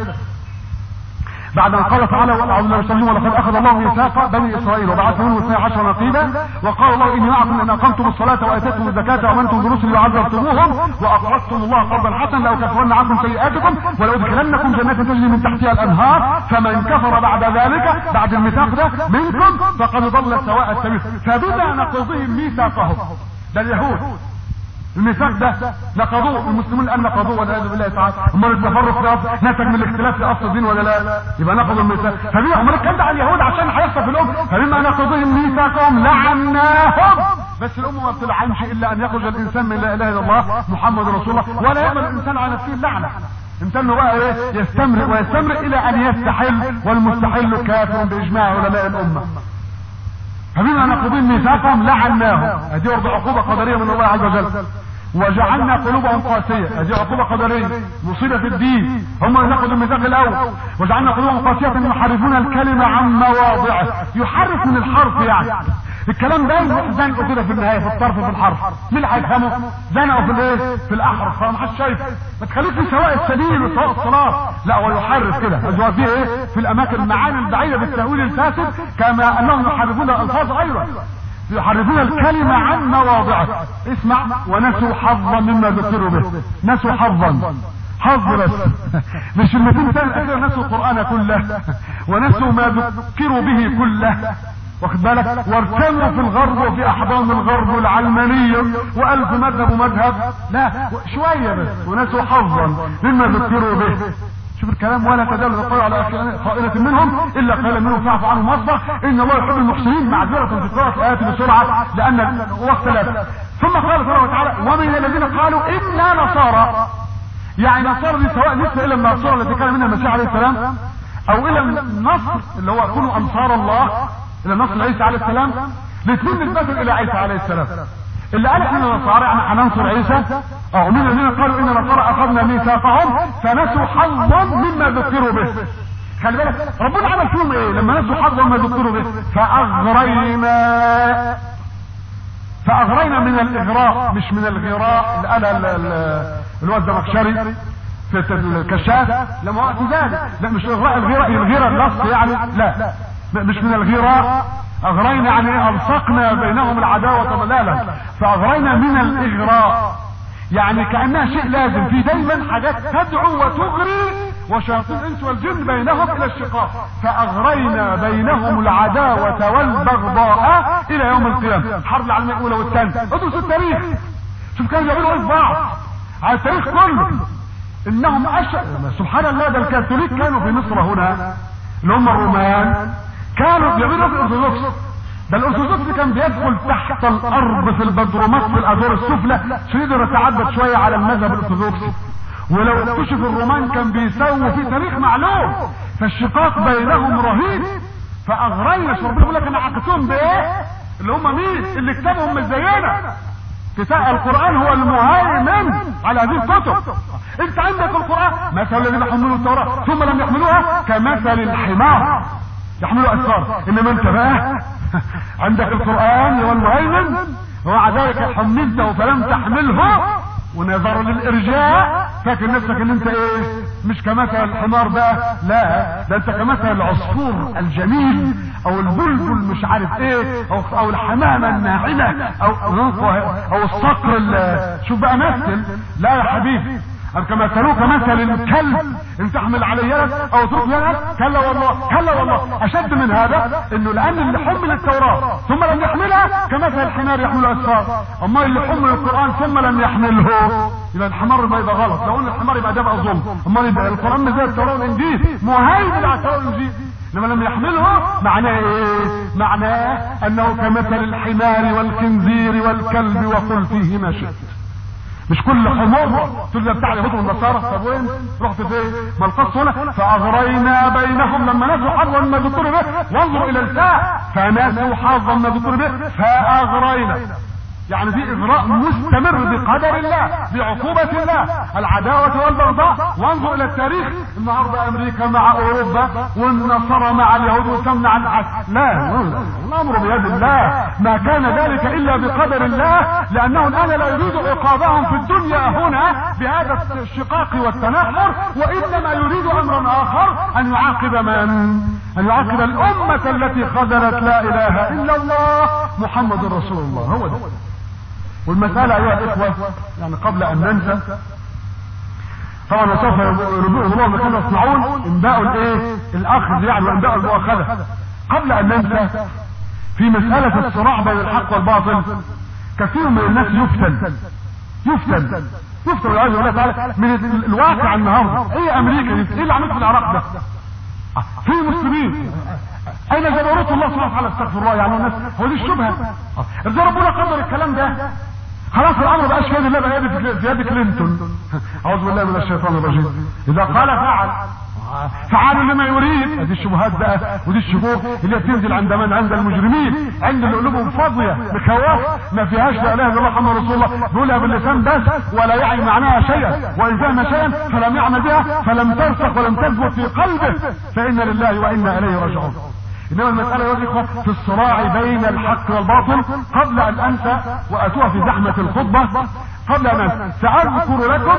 بعد ان قال تعالى واعوذ بالله من ولقد اخذ الله ميثاق بني اسرائيل وبعث منهم اثني عشر نقيبا وقال الله اني معكم ان اقمتم الصلاه واتيتم الزكاه وامنتم برسلي وعذرتموهم واقرضتم الله قرضا حسنا لاكفرن عنكم سيئاتكم ولادخلنكم جنات تجري من تحتها الانهار فمن كفر بعد ذلك بعد الميثاق ده منكم فقد ضل سواء السبيل فبما نقضهم ميثاقهم ده اليهود الميثاق ده نقضوه المسلمون الان نقضوه والعياذ بالله تعالى امال التفرق ده نتج من الاختلاف في اصل الدين ولا لا يبقى نقضوا الميثاق فبما امال الكلام ده على اليهود عشان هيحصل في الامه فبما نقضهم ميثاقهم لعناهم بس الامه ما بتلعنش الا ان يخرج الانسان من لا اله الا الله محمد رسول الله ولا يقبل الانسان على نفسه اللعنه انسان بقى ايه يستمر ويستمر الى ان يستحل والمستحل كافر باجماع علماء الامه فبما نقضين ميثاقهم لعناهم هذه برضه عقوبة قدرية من الله عز وجل وجعلنا قلوبهم قاسية هذه عقوبة قدرية مصيبة في الدين هم نقضوا الميثاق الأول وجعلنا قلوبهم قاسية يحرفون الكلمة عن مواضعه يحرف من الحرف يعني الكلام ده يروح زنقه كده في النهايه في الطرف في الحرف مين اللي هيفهمه؟ زنقه في الايه؟ في الاحرف فما حدش شايف ما تخليش في سواء السبيل وسواء الصلاه لا هو يحرف كده ازواج فيه ايه؟ في الاماكن المعاني البعيده بالتاويل الفاسد كما انهم يحرفون الالفاظ ايضا يحرفون الكلمة عن مواضعه اسمع ونسوا حظا مما ذكروا به نسوا حظا حظ بس مش ال 200 سنة الأخيرة نسوا القرآن كله ونسوا ما ذكروا به كله واخد بالك وارتموا في الغرب وفي احضان الغرب العلمانية والف مذهب ومذهب لا شوية بس ونسوا حظا مما ذكروا به شوف الكلام ولا تزال القول على قائلة منهم الا قال منهم فاعف عنهم واصفح ان الله يحب المحسنين معذرة في قراءة الايات بسرعة لان وقت لا ثم قال سبحانه وتعالى ومن الذين قالوا انا نصارى يعني نصارى دي سواء نسبة الى النصارى التي كان منها المسيح عليه السلام او الى النصر اللي هو كونوا انصار الله الى نصر عيسى عليه السلام الاثنين نسبة الى عيسى عليه السلام اللي قال احنا نصارى يعني هننصر عيسى او من الذين قالوا ان نصارى اخذنا ميثاقهم فنسوا حظا مما ذكروا به خلي بالك ربنا عمل فيهم ايه لما نسوا حظا مما ذكروا به فاغرينا فاغرينا من الاغراء مش من الغراء اللي قال اللي هو الزمخشري في الكشاف لما وقت ذلك لا مش اغراء الغيرة الغيرة النص يعني لا مش من الغراء اغرينا يعني الصقنا بينهم العداوة لا لا فاغرينا من الاغراء يعني كأنها شيء لازم في دايما حاجات تدعو وتغري وشياطين الانس والجن بينهم الى الشقاق فاغرينا بينهم العداوة والبغضاء الى يوم القيامة الحرب العالمية الاولى والثانية ادرس التاريخ شوف كانوا بيعملوا ايه في بعض على التاريخ كله انهم اشد سبحان الله ده الكاثوليك كانوا في مصر هنا اللي هم الرومان كانوا بيعملوا في الارثوذكس ده الارثوذكس كان بيدخل تحت الارض في البدرومات في الادوار السفلى عشان يقدر يتعبد شويه على المذهب الارثوذكسي ولو اكتشف الرومان كان بيسووا في تاريخ معلوم فالشقاق بينهم رهيب فاغرينا ربنا بيقول لك انا عقدتهم بايه اللي هم مين اللي كتابهم مش زينا كتاب القرآن هو المهيمن على هذه الكتب انت عندك القرآن مثل الذين حملوا التوراة ثم لم يحملوها كمثل الحمار يحملوا أسفار انما انت بقى عندك القرآن هو المهيمن ومع ذلك حملته فلم تحمله ونظرا للارجاء فاكر نفسك ان انت ايه مش كمثل الحمار بقى لا ده انت كمثل العصفور الجميل او البلبل مش عارف ايه او او الحمامه الناعمه او او الصقر شوف بقى مثل لا يا حبيبي كمثلوه كمثل الكلب ان تحمل عليه يدك او تترك يدك كلا والله كلا والله اشد من هذا انه لان اللي حمل التوراة ثم لم يحملها كمثل الحمار يحمل اسفار اما اللي حمل القرآن ثم لم يحمله يبقى الحمار ما يبقى غلط لو ان الحمار يبقى ده بقى ظلم اما يبقى القرآن زي التوراة والانجيل مهيمن على التوراة والانجيل لما لم يحمله معناه ايه معناه انه كمثل الحمار والخنزير والكلب وقل فيه ما شئت مش كل حمار تقول ده بتاع اليهود والنصارى طب وين رحت فين ما القص هنا فاغرينا بينهم لما نسوا حظا ما ذكروا به وانظروا الى الفاء فنسوا حظا ما ذكروا به فاغرينا يعني في اغراء مستمر بقدر الله بعقوبة الله العداوة والبغضاء وانظر الى التاريخ النهاردة امريكا مع اوروبا والنصارى مع اليهود وتمنع العسل لا الامر بيد الله ما كان ذلك الا بقدر الله لانه الان لا يريد عقابهم في الدنيا هنا بهذا الشقاق والتنحر وانما يريد امرا اخر ان يعاقب من ان يعاقب الامة التي خذلت لا اله الا الله محمد رسول الله هو ده والمسألة أيها الإخوة يعني قبل أن ننسى طبعا سوف يرجعوا الله ما كانوا يصنعون انباء الايه الاخذ يعني وانباء المؤاخذة قبل ان ننسى في مسألة الصراع بين الحق والباطل كثير من الناس يفتن يفتن يفتن والعياذ بالله تعالى من الواقع النهارده ايه امريكا دي ايه اللي عملت في العراق ده في مسلمين اين جبروت الله سبحانه وتعالى استغفر الله يعني الناس هو دي الشبهه ازاي ربنا قدر الكلام ده خلاص الامر بقاش في يد الله بقى في يد كلينتون اعوذ بالله من الشيطان الرجيم اذا قال فعل فعال لما يريد دي الشبهات بقى ودي الشبوه اللي بتنزل عند من عند المجرمين عند اللي قلوبهم فاضيه مخواف ما فيهاش لا اله الا الله محمد رسول الله بيقولها باللسان بس ولا يعي معناها شيئا وان فهم شيئا فلم يعمل بها فلم ترسخ ولم تثبت في قلبه فانا لله وانا اليه راجعون انما المسألة يا اخوة في الصراع بين الحق والباطل قبل ان انسى واتوها في زحمة الخطبة قبل ان انسى ساذكر لكم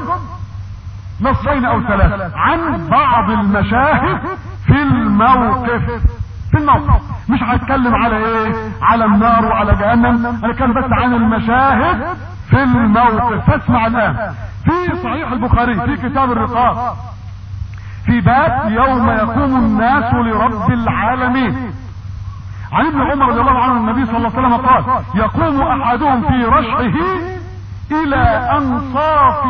نصين او ثلاثة عن بعض المشاهد في الموقف في الموقف مش هتكلم على ايه على النار وعلى جهنم انا كان بس عن المشاهد في الموقف فاسمع الان في صحيح البخاري في كتاب الرقاق في باب يوم يقوم الناس لرب العالمين عن ابن عمر رضي الله عنه النبي صلى الله عليه وسلم قال يقوم احدهم في رشحه الى انصاف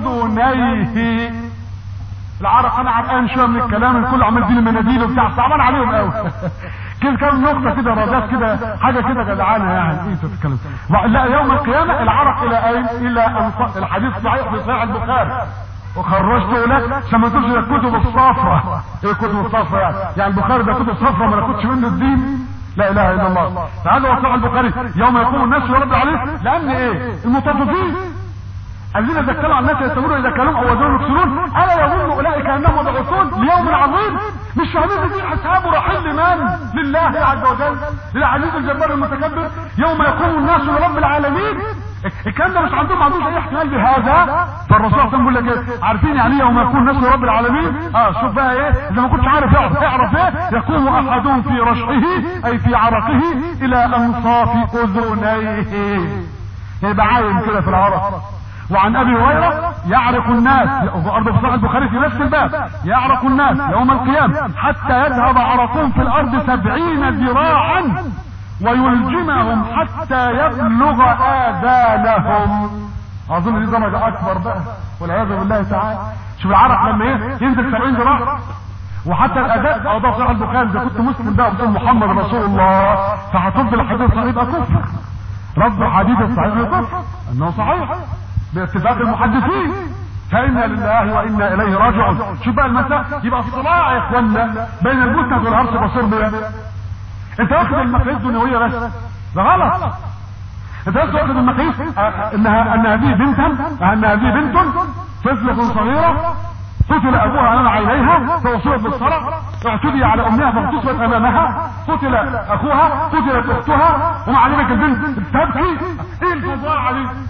اذنيه العرق انا عرقان شويه من الكلام الكل عمال يديني مناديل وبتاع صعبان عليهم قوي كده كام نقطة كده رادات كده حاجة كده جدعانة يعني ايه تتكلم لا يوم القيامة العرق الى اين الى انصاف الحديث صحيح في صحيح البخاري وخرجته لك سميتوش الكتب الصفراء ايه الكتب الصفراء يعني يعني البخاري ده كتب صفراء ما ناخدش منه الدين لا اله الا الله تعالوا وصح البخاري يوم يقوم الناس يرد عليه لان ايه المطففين الذين ذكروا عن الناس يستمرون اذا كانوا او وزنوا يكسرون الا يظن اولئك انهم مبعوثون ليوم عظيم مش فاهمين دي حساب رحيل لمن لله عز وجل للعزيز الجبار المتكبر يوم يقوم الناس لرب العالمين الكلام ده مش عندهم ما عندوش اي احتمال بهذا فالرسول صلى الله عليه وسلم بيقول لك ايه عارفين يعني ايه يوم يكون الناس لرب العالمين اه شوف بقى ايه اذا ما كنتش عارف اعرف اعرف ايه يقوم احدهم في رشحه اي في عرقه الى انصاف اذنيه يبقى عايم كده في العرق وعن ابي هريره يعرق الناس برضه في صحيح البخاري في نفس الباب يعرق الناس يوم القيامه حتى يذهب عرقهم في الارض سبعين ذراعا ويلجمهم حتى يبلغ اذانهم اظن دي درجه اكبر بقى والعياذ بالله تعالى شوف العرق لما ايه ينزل 70 ذراع وحتى الاذان او ده صحيح البخاري اذا كنت مسلم بقى بتقول محمد رسول الله فهتفضل الحديث صحيح يبقى كفر رد الحديث الصحيح كفر انه صحيح باتفاق المحدثين فإنا لله وإنا إليه راجعون شوف بقى المساء يبقى الصراع يا إخوانا بين المسند والعرش بصير بيه أنت واخد المقاييس الدنيوية بس ده غلط أنت بس واخد المقاييس إنها أن هذه بنتا أن هذه بنت طفلة صغيرة قتل ابوها امام عينيها فاصيبت بالصرع اعتدي على امها فاغتصبت امامها قتل اخوها قتلت اختها ومع ذلك البنت تبكي ايه الفظاعه دي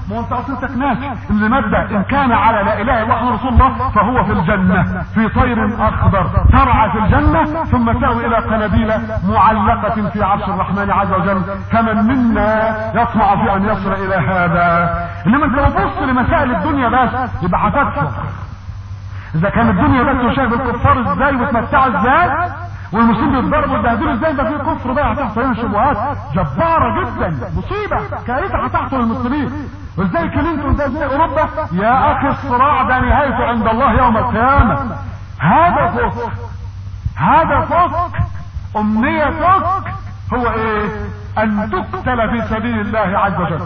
ما انت اصلتك ناسي اللي مادة ان كان على لا اله الا الله رسول الله فهو في الجنة في طير اخضر ترعى في الجنة ثم تأوي الى قناديل معلقة في عرش الرحمن عز وجل فمن منا يطمع في ان يصل الى هذا انما انت لو بص لمسائل الدنيا بس يبقى هتكفر اذا كان الدنيا بس وشايف الكفار ازاي وتمتعوا ازاي والمسلمين بيتضربوا ويتبهدلوا ازاي ده في كفر بقى هتحصل هنا شبهات جباره جدا مصيبه كارثه هتحصل للمسلمين وازاي كلينتون ده زي اوروبا يا اخي الصراع ده نهايته عند الله يوم القيامه هذا فسق هذا فسق امنيتك هو ايه ان تقتل في سبيل الله عز وجل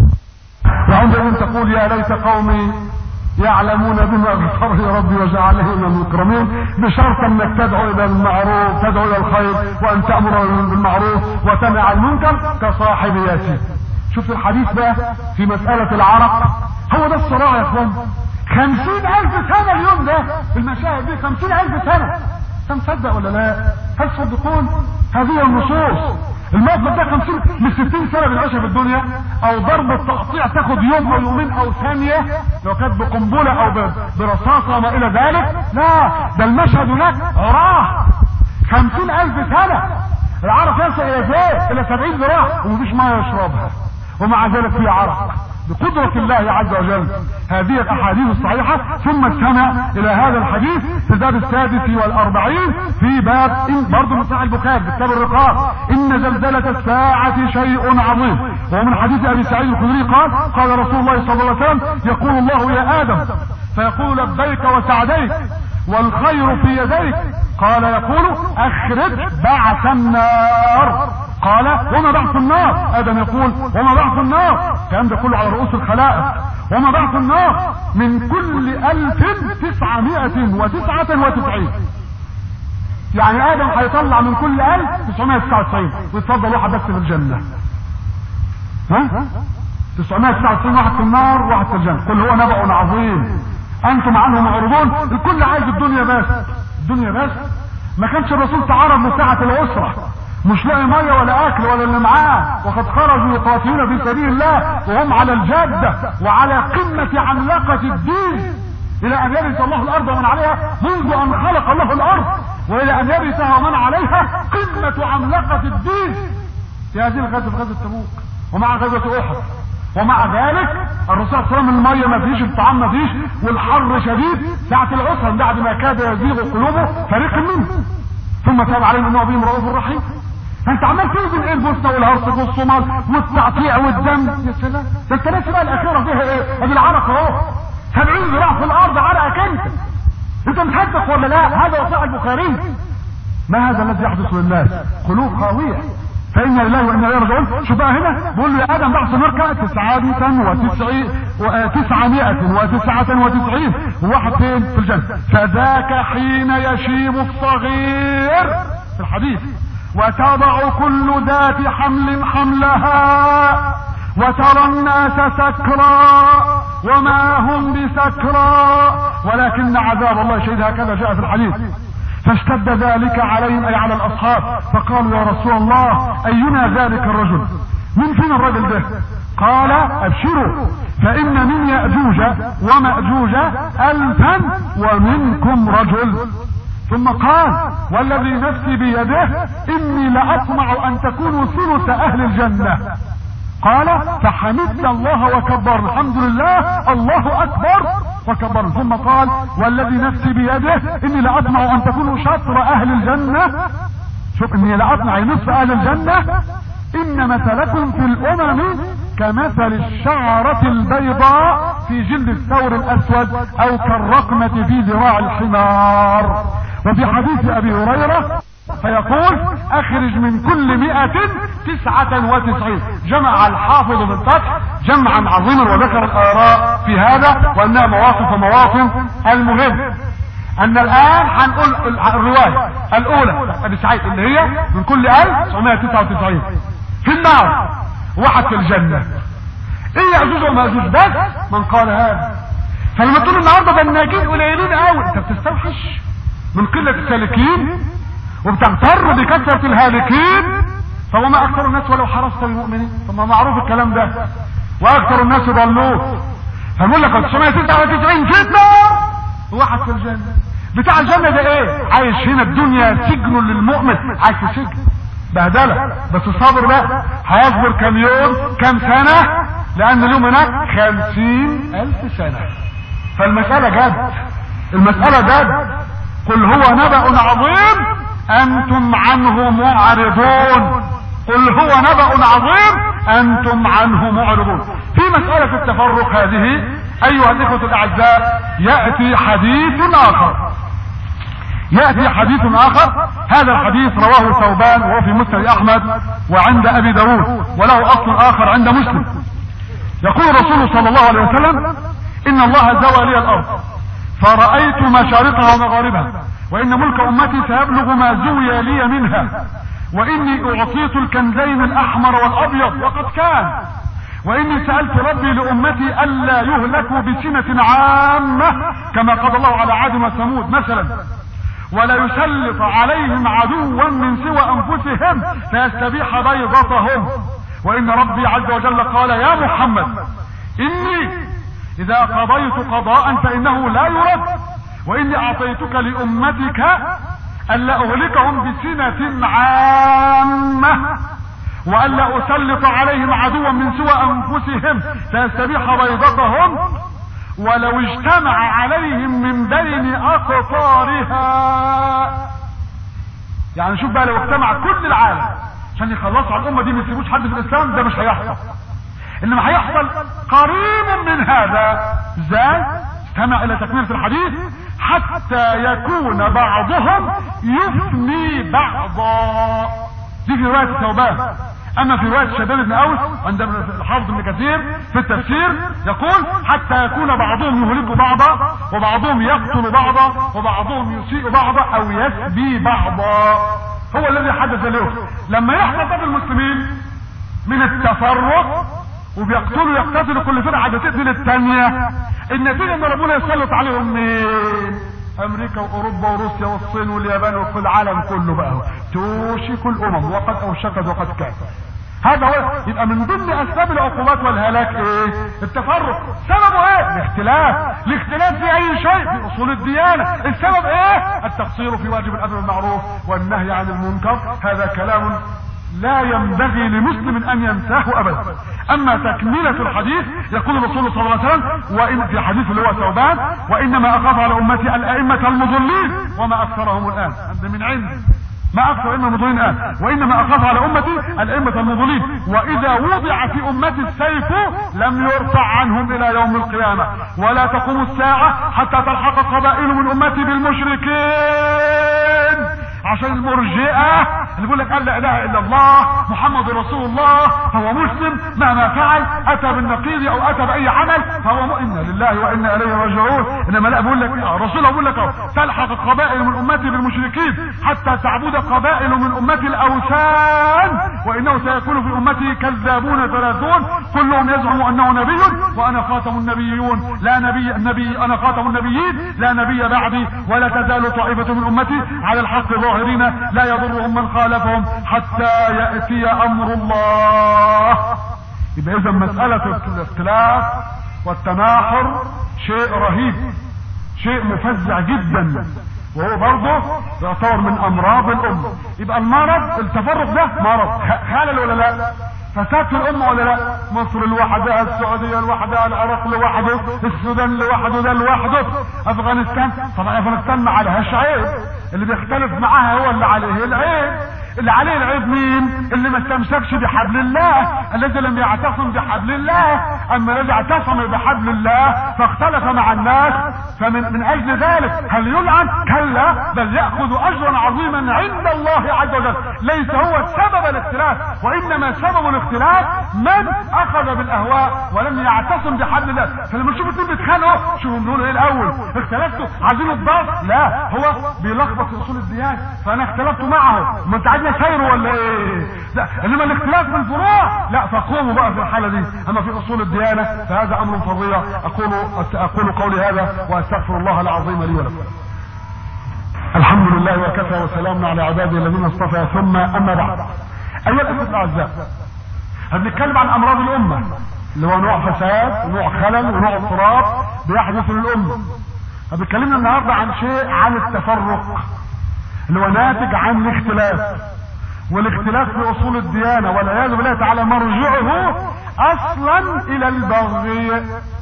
وعندما تقول يا ليت قومي يعلمون بما غفر لي ربي وجعله من المكرمين بشرط انك تدعو الى المعروف تدعو الى الخير وان تامر بالمعروف وتنهى عن المنكر كصاحب ياسين شوف الحديث بقى في مسألة العرق هو ده الصراع يا اخوان خمسين الف سنة اليوم ده المشاهد دي خمسين الف سنة انت مصدق ولا لا هل تصدقون هذه النصوص الموقف ده 50 من 60 سنه بنعيشها في الدنيا او ضرب التقطيع تاخد يوم او يومين او ثانيه لو كانت بقنبله او برصاصه وما الى ذلك لا ده المشهد هناك عراه 50000 سنه العرق يصل الى فين؟ الى 70 ذراع ومفيش ميه يشربها ومع ذلك في عرق بقدرة الله عز وجل هذه الأحاديث الصحيحة ثم استمع إلى هذا الحديث في الباب السادس والأربعين في باب إن برضه من صحيح البخاري في كتاب الرقاب إن زلزلة الساعة شيء عظيم ومن حديث أبي سعيد الخدري قال قال رسول الله صلى الله عليه وسلم يقول الله يا آدم فيقول لبيك وسعديك والخير في يديك قال يقول اخرج بعث النار قال وما بعث النار ادم يقول وما بعث النار الكلام ده كله على رؤوس الخلائق وما بعث النار من كل الف تسعمائة وتسعة وتسعين يعني ادم هيطلع من كل الف تسعمائة تسعة وتسعين ويتفضل واحد بس في الجنة ها 999 واحد في النار واحد في الجنة قل هو نبأ عظيم انتم عنه معرضون الكل عايز الدنيا بس الدنيا بس ما كانش الرسول تعرض لساعة الأسرة مش لاقي ميه ولا اكل ولا اللي معاه وقد خرجوا يقاتلون في سبيل الله وهم على الجاده وعلى قمه عملاقه الدين الى ان يرث الله الارض ومن عليها منذ ان خلق الله الارض والى ان يرثها ومن عليها قمه عملاقه الدين في هذه الغزوه غزوه تبوك ومع غزوه احد ومع ذلك الرسول صلى الله عليه وسلم الميه ما فيش الطعام ما فيش والحر شديد ساعة العسر بعد ما كاد يزيغ قلوبه فريق منه ثم تاب عليهم انه بهم رؤوف رحيم فانت عمال توزن ايه البوسنه والهرسك والصومال والتقطيع والدم يا سلام ده انت ناسي بقى الاخيره فيها ايه؟ ادي العرق اهو 70 ذراع في الارض عرقك انت انت مصدق ولا لا؟ هذا وصاء البخاري ما هذا الذي يحدث للناس؟ قلوب خاويه فإنا لله وإنا إليه راجعون شوف بقى هنا بيقول له يا آدم بعث نركع تسعة وتسعين تسعمائة وتسعة وتسعين وواحد فين في الجنة فذاك حين يشيب الصغير في الحديث وتضع كل ذات حمل حملها وترى الناس سكرى وما هم بسكرى ولكن عذاب الله شهد هكذا جاء في الحديث فاشتد ذلك عليهم اي على الاصحاب فقالوا يا رسول الله اينا ذلك الرجل من فين الرجل ده قال ابشروا فان من يأجوج ومأجوج الفا ومنكم رجل ثم قال والذي نفسي بيده اني لاطمع ان تكونوا ثلث اهل الجنة قال فحمدنا الله وكبر الحمد لله الله اكبر وكبر ثم قال والذي نفسي بيده اني لاطمع ان تكونوا شطر اهل الجنة شوف اني لاطمع نصف اهل الجنة ان مثلكم في الامم كمثل الشعرة البيضاء في جلد الثور الاسود او كالرقمة في ذراع الحمار وفي حديث ابي هريرة فيقول اخرج من كل مئة تسعة وتسعين جمع الحافظ بالفتح جمعا عظيما وذكر الاراء في هذا وانها مواقف ومواطن المهم ان الان هنقول الرواية الاولى ابي سعيد اللي هي من كل 1999 في النار واحد في الجنة ايه يأجوج ومأجوج بس من قال هذا فلما تقول النهارده ده الناجين قليلين قوي انت بتستوحش من قلة السالكين وبتغتر بكثرة الهالكين فهو ما اكثر الناس ولو حرصت بالمؤمنين ثم معروف الكلام ده واكثر الناس ضلوه فنقول لك 999 في النار واحد في الجنة بتاع الجنة ده ايه عايش هنا الدنيا سجن للمؤمن عايش في سجن بهدلة بس صابر بقى هيصبر كم يوم كم سنة لان اليوم هناك خمسين الف سنة فالمسألة جد المسألة جد قل هو نبأ عظيم انتم عنه معرضون قل هو نبأ عظيم انتم عنه معرضون في مسألة التفرق هذه ايها الاخوة الاعزاء يأتي حديث اخر يأتي حديث اخر هذا الحديث رواه ثوبان وهو في مسند احمد وعند ابي داود وله اصل اخر عند مسلم يقول الرسول صلى الله عليه وسلم ان الله زوى لي الارض فرأيت مشارقها ومغاربها وان ملك امتي سيبلغ ما زوي لي منها واني اعطيت الكنزين الاحمر والابيض وقد كان واني سألت ربي لامتي الا يهلكوا بسنة عامة كما قال الله على عاد وثمود مثلا ولا يسلط عليهم عدوا من سوى انفسهم فيستبيح بيضتهم وان ربي عز وجل قال يا محمد اني اذا قضيت قضاء فانه لا يرد واني اعطيتك لامتك الا اهلكهم بسنة عامة والا اسلط عليهم عدوا من سوى انفسهم فيستبيح بيضتهم ولو اجتمع عليهم من بين اقطارها يعني شوف بقى لو اجتمع كل العالم عشان يخلصوا على الامه دي ما يسيبوش حد في الاسلام ده مش هيحصل انما هيحصل قريب من هذا ازاي استمع الى تكمله الحديث حتى يكون بعضهم يفني بعضا دي في روايه ثوبان اما في روايه شداد بن اوس عند الحافظ ابن كثير في التفسير يقول حتى يكون بعضهم يهلك بعضا وبعضهم يقتل بعضا وبعضهم يسيء بعضا او يسبي بعضا هو الذي حدث اليوم لما يحصل ده في المسلمين من التفرق وبيقتلوا يقتتلوا كل فرقه بتقتل الثانيه النتيجه ان ربنا يسلط عليهم مين امريكا واوروبا وروسيا والصين واليابان وكل العالم كله بقى توشك الامم وقد اوشكت وقد كان هذا هو يبقى من ضمن اسباب العقوبات والهلاك ايه التفرق سببه ايه الاختلاف الاختلاف في اي شيء في اصول الديانه السبب ايه التقصير في واجب الامر بالمعروف والنهي عن المنكر هذا كلام لا ينبغي لمسلم ان ينساه ابدا اما تكملة الحديث يقول الرسول صلى الله عليه وسلم وان في الحديث اللي هو ثوبان وانما اخاف على امتي الائمة المضلين وما اكثرهم الان هذا من عند ما اكثر الائمة المضلين الان وانما اخاف على امتي الائمة المضلين واذا وضع في امتي السيف لم يرفع عنهم الى يوم القيامة ولا تقوم الساعة حتى تلحق قبائل من امتي بالمشركين عشان المرجئة اللي بيقول لك قال لا اله الا الله محمد رسول الله هو مسلم مهما فعل اتى بالنقيض او اتى باي عمل فهو مؤمن لله وانا اليه راجعون انما لا بقول لك الرسول بيقول لك تلحق قبائل من امتي بالمشركين حتى تعبد قبائل من امتي الاوثان وانه سيكون في امتي كذابون ثلاثون كلهم يزعم انه نبي وانا خاتم النبيون لا نبي النبي انا خاتم النبيين لا نبي بعدي ولا تزال طائفه من امتي على الحق ظاهرين لا يضرهم من خالفهم حتى يأتي امر الله يبقى اذا مسألة الاختلاف والتناحر شيء رهيب شيء مفزع جدا وهو برضه يعتبر من امراض الامة يبقى المرض التفرق ده مرض خلل ولا لا فساد في الامة ولا لا مصر لوحدها السعودية لوحدها العراق لوحده السودان لوحده ده لوحده افغانستان طبعا افغانستان ما عليهاش عيب اللي بيختلف معاها هو اللي عليه العيب اللي عليه العيب مين اللي ما استمسكش بحبل الله الذي لم يعتصم بحبل الله اما الذي اعتصم بحبل الله فاختلف مع الناس فمن من اجل ذلك هل يلعن كلا بل ياخذ اجرا عظيما عند الله عز وجل ليس هو سبب الاختلاف وانما سبب الاختلاف من اخذ بالاهواء ولم يعتصم بحبل الله فلما تشوفوا اتنين بيتخانقوا شوفوا بنقول ايه الاول اختلفتوا عايزين الضغط لا هو بيلخبط في اصول الديانه فانا اختلفت معه ما انت عايزني خير ولا ايه لا انما الاختلاف في الفروع لا فقوموا بقى في الحاله دي اما في اصول الديانه فهذا امر فظيع اقول اقول قولي هذا واستغفر الله العظيم لي ولكم الحمد لله وكفى وسلام على عباده الذين اصطفى ثم اما بعد ايها الاخوه الاعزاء هنتكلم عن امراض الامه اللي هو نوع فساد ونوع خلل ونوع اضطراب بيحدث للامه فبتكلمنا النهارده عن شيء عن التفرق اللي هو ناتج عن الاختلاف والاختلاف في اصول الديانة والعياذ بالله تعالى مرجعه اصلا الى البغي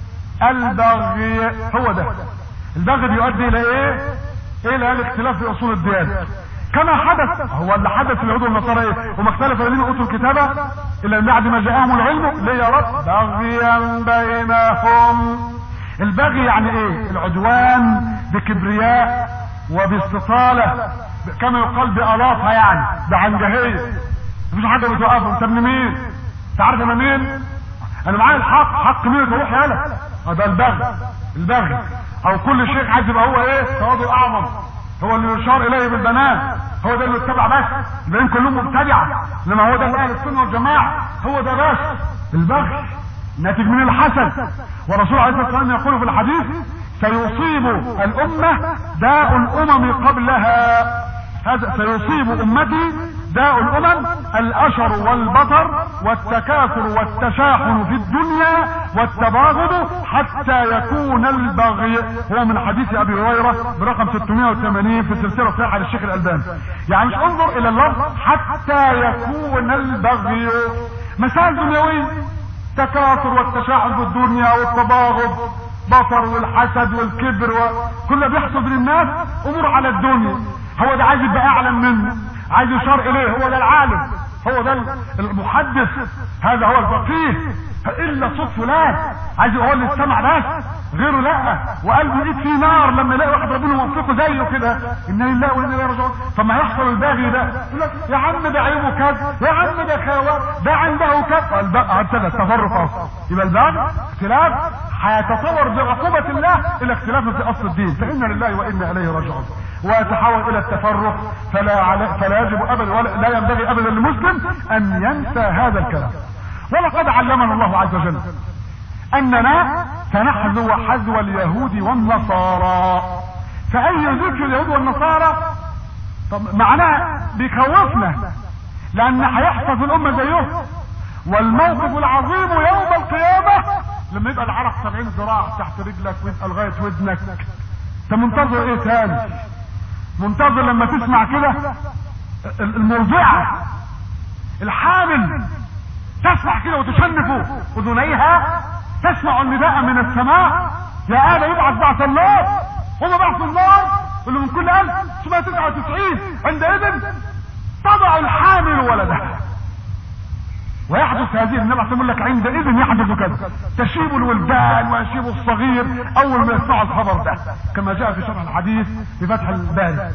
البغي هو ده البغي بيؤدي الى ايه الى الاختلاف في اصول الديانة كما حدث هو اللي حدث اليهود والنصارى ايه وما اختلف الذين اوتوا الكتابة الا من بعد ما جاءهم العلم ليه يا رب بغيا بينهم البغي يعني ايه العدوان بكبرياء وباستطالة كما يقال بألاطة يعني بعنجهية مفيش حاجة بتوقفه انت ابن مين انت عارف انا مين انا معايا الحق حق مين تروح يالا هذا البغي البغي او كل شيخ عايز يبقى هو ايه تواضع اعظم هو اللي يشار اليه بالبنان هو ده اللي اتبع بس الباقيين كلهم مبتدعة انما هو ده اهل السنه والجماعه هو ده بس البغي ناتج من الحسد والرسول عليه الصلاه والسلام يقول في الحديث سيصيب الامه داء الامم قبلها هذا سيصيب امتي داء الامم الاشر والبطر والتكاثر والتشاحن في الدنيا والتباغض حتى يكون البغي هو من حديث ابي هريره برقم 680 في السلسله الصحيحه للشيخ الالباني يعني مش انظر الى اللفظ حتى يكون البغي مسائل دنيويه التكاثر والتشاحن في الدنيا والتباغض بطر والحسد والكبر وكل ده بيحصل بين الناس امور على الدنيا هو ده عايز يبقى اعلم منه عايز يشار اليه هو ده العالم هو ده المحدث هذا هو الفقيه الا صوت فلان عايز يقول هو اللي استمع بس غيره لا وقلبه ايد فيه نار لما يلاقي واحد ربنا موفقه زيه كده انا لله وانا اليه راجعون فما يحصل الباغي ده يقول لك يا عم ده عيبه كذا يا عم ده خاوه ده عنده كذا الباغي هكذا التفرق اصلا يبقى الباغي اختلاف هيتطور بعقوبه الله الى اختلاف في اصل الدين فانا لله وانا اليه راجعون ويتحول الى التفرق فلا على فلا يجب ابدا ولا لا ينبغي ابدا للمسلم ان ينسى هذا الكلام ولقد علمنا الله عز وجل اننا سنحذو حذو اليهود والنصارى فاي ذكر اليهود والنصارى طب معناه بيخوفنا لان هيحصل في الامه زيهم والموقف العظيم يوم القيامه لما يبقى العرق 70 ذراع تحت رجلك ويبقى لغايه ودنك انت منتظر ايه تاني منتظر لما تسمع كده المرضعه الحامل تسمع كده وتشنف اذنيها تسمع النداء من السماء يا ادم يبعث بعث الله هم بعث النار اللي من كل 1999 عندئذ تضع الحامل ولدها ويحدث هذه النبي عليه يقول لك عندئذ يحدث كذا تشيب الولدان ويشيب الصغير اول ما يسمع الخبر ده كما جاء في شرح الحديث في فتح الباري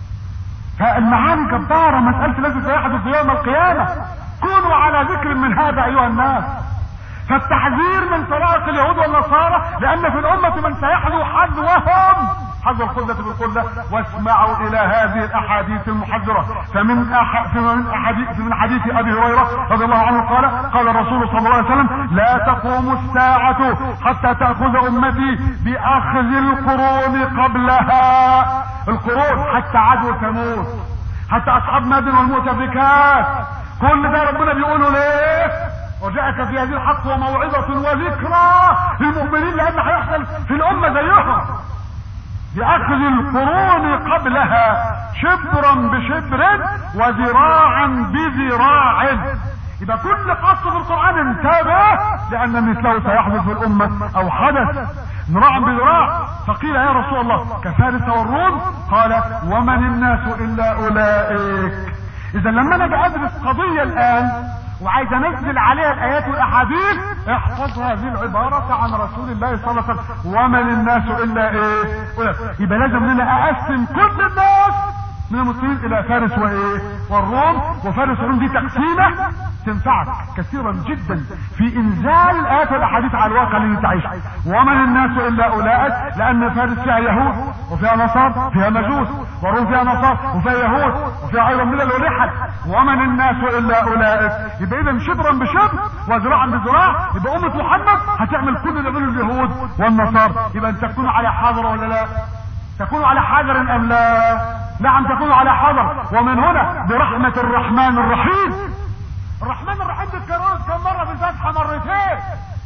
فالمعاني جبارة مسألة التي سيحدث يوم القيامة كونوا على ذكر من هذا ايها الناس فالتحذير من طرائق اليهود والنصارى لان في الامة من سيحذو حذوهم حذو القلة بالقلة واسمعوا الى هذه الاحاديث المحذرة فمن أح... من احاديث من حديث ابي هريرة رضي الله عنه قال قال الرسول صلى الله عليه وسلم لا تقوم الساعة حتى تأخذ امتي باخذ القرون قبلها القرون حتى عدو ثمود حتى اصحاب مادن والمؤتفكات كل ده ربنا بيقوله ليه وجاءك في هذه الحق وموعظة وذكرى للمؤمنين لان هيحصل في الامة زيهم بأخذ القرون قبلها شبرا بشبر وذراعا بذراع يبقى كل قص في القرآن انتبه لأن مثله سيحدث في الأمة أو حدث ذراعا بذراع فقيل يا رسول الله كفارس والروم قال ومن الناس إلا أولئك إذا لما أنا بأدرس قضية الآن وعايز انزل عليها الايات والاحاديث احفظ هذه العبارة عن رسول الله صلى الله عليه وسلم ومن الناس الا ايه يبقى لازم ان انا اقسم كل الناس من المسلمين الى فارس وايه والروم وفارس والروم دي تقسيمه تنفعك كثيرا جدا في انزال الايات والاحاديث على الواقع اللي انت عايشه ومن الناس الا اولئك لان فارس فيها يهود وفيها نصارى فيها مجوس والروم فيها نصارى وفيها يهود وفيها ايضا ملل ولحد ومن الناس الا اولئك يبقى اذا شبرا بشبر وذراعا بذراع يبقى امه محمد هتعمل كل اللي بيعمله اليهود والنصارى يبقى ان تكونوا على حذر ولا لا تكونوا على حذر ام لا نعم تكونوا على حذر ومن هنا برحمة الرحمن الرحيم الرحمن الرحيم بتكررت كم مرة في الفاتحة مرتين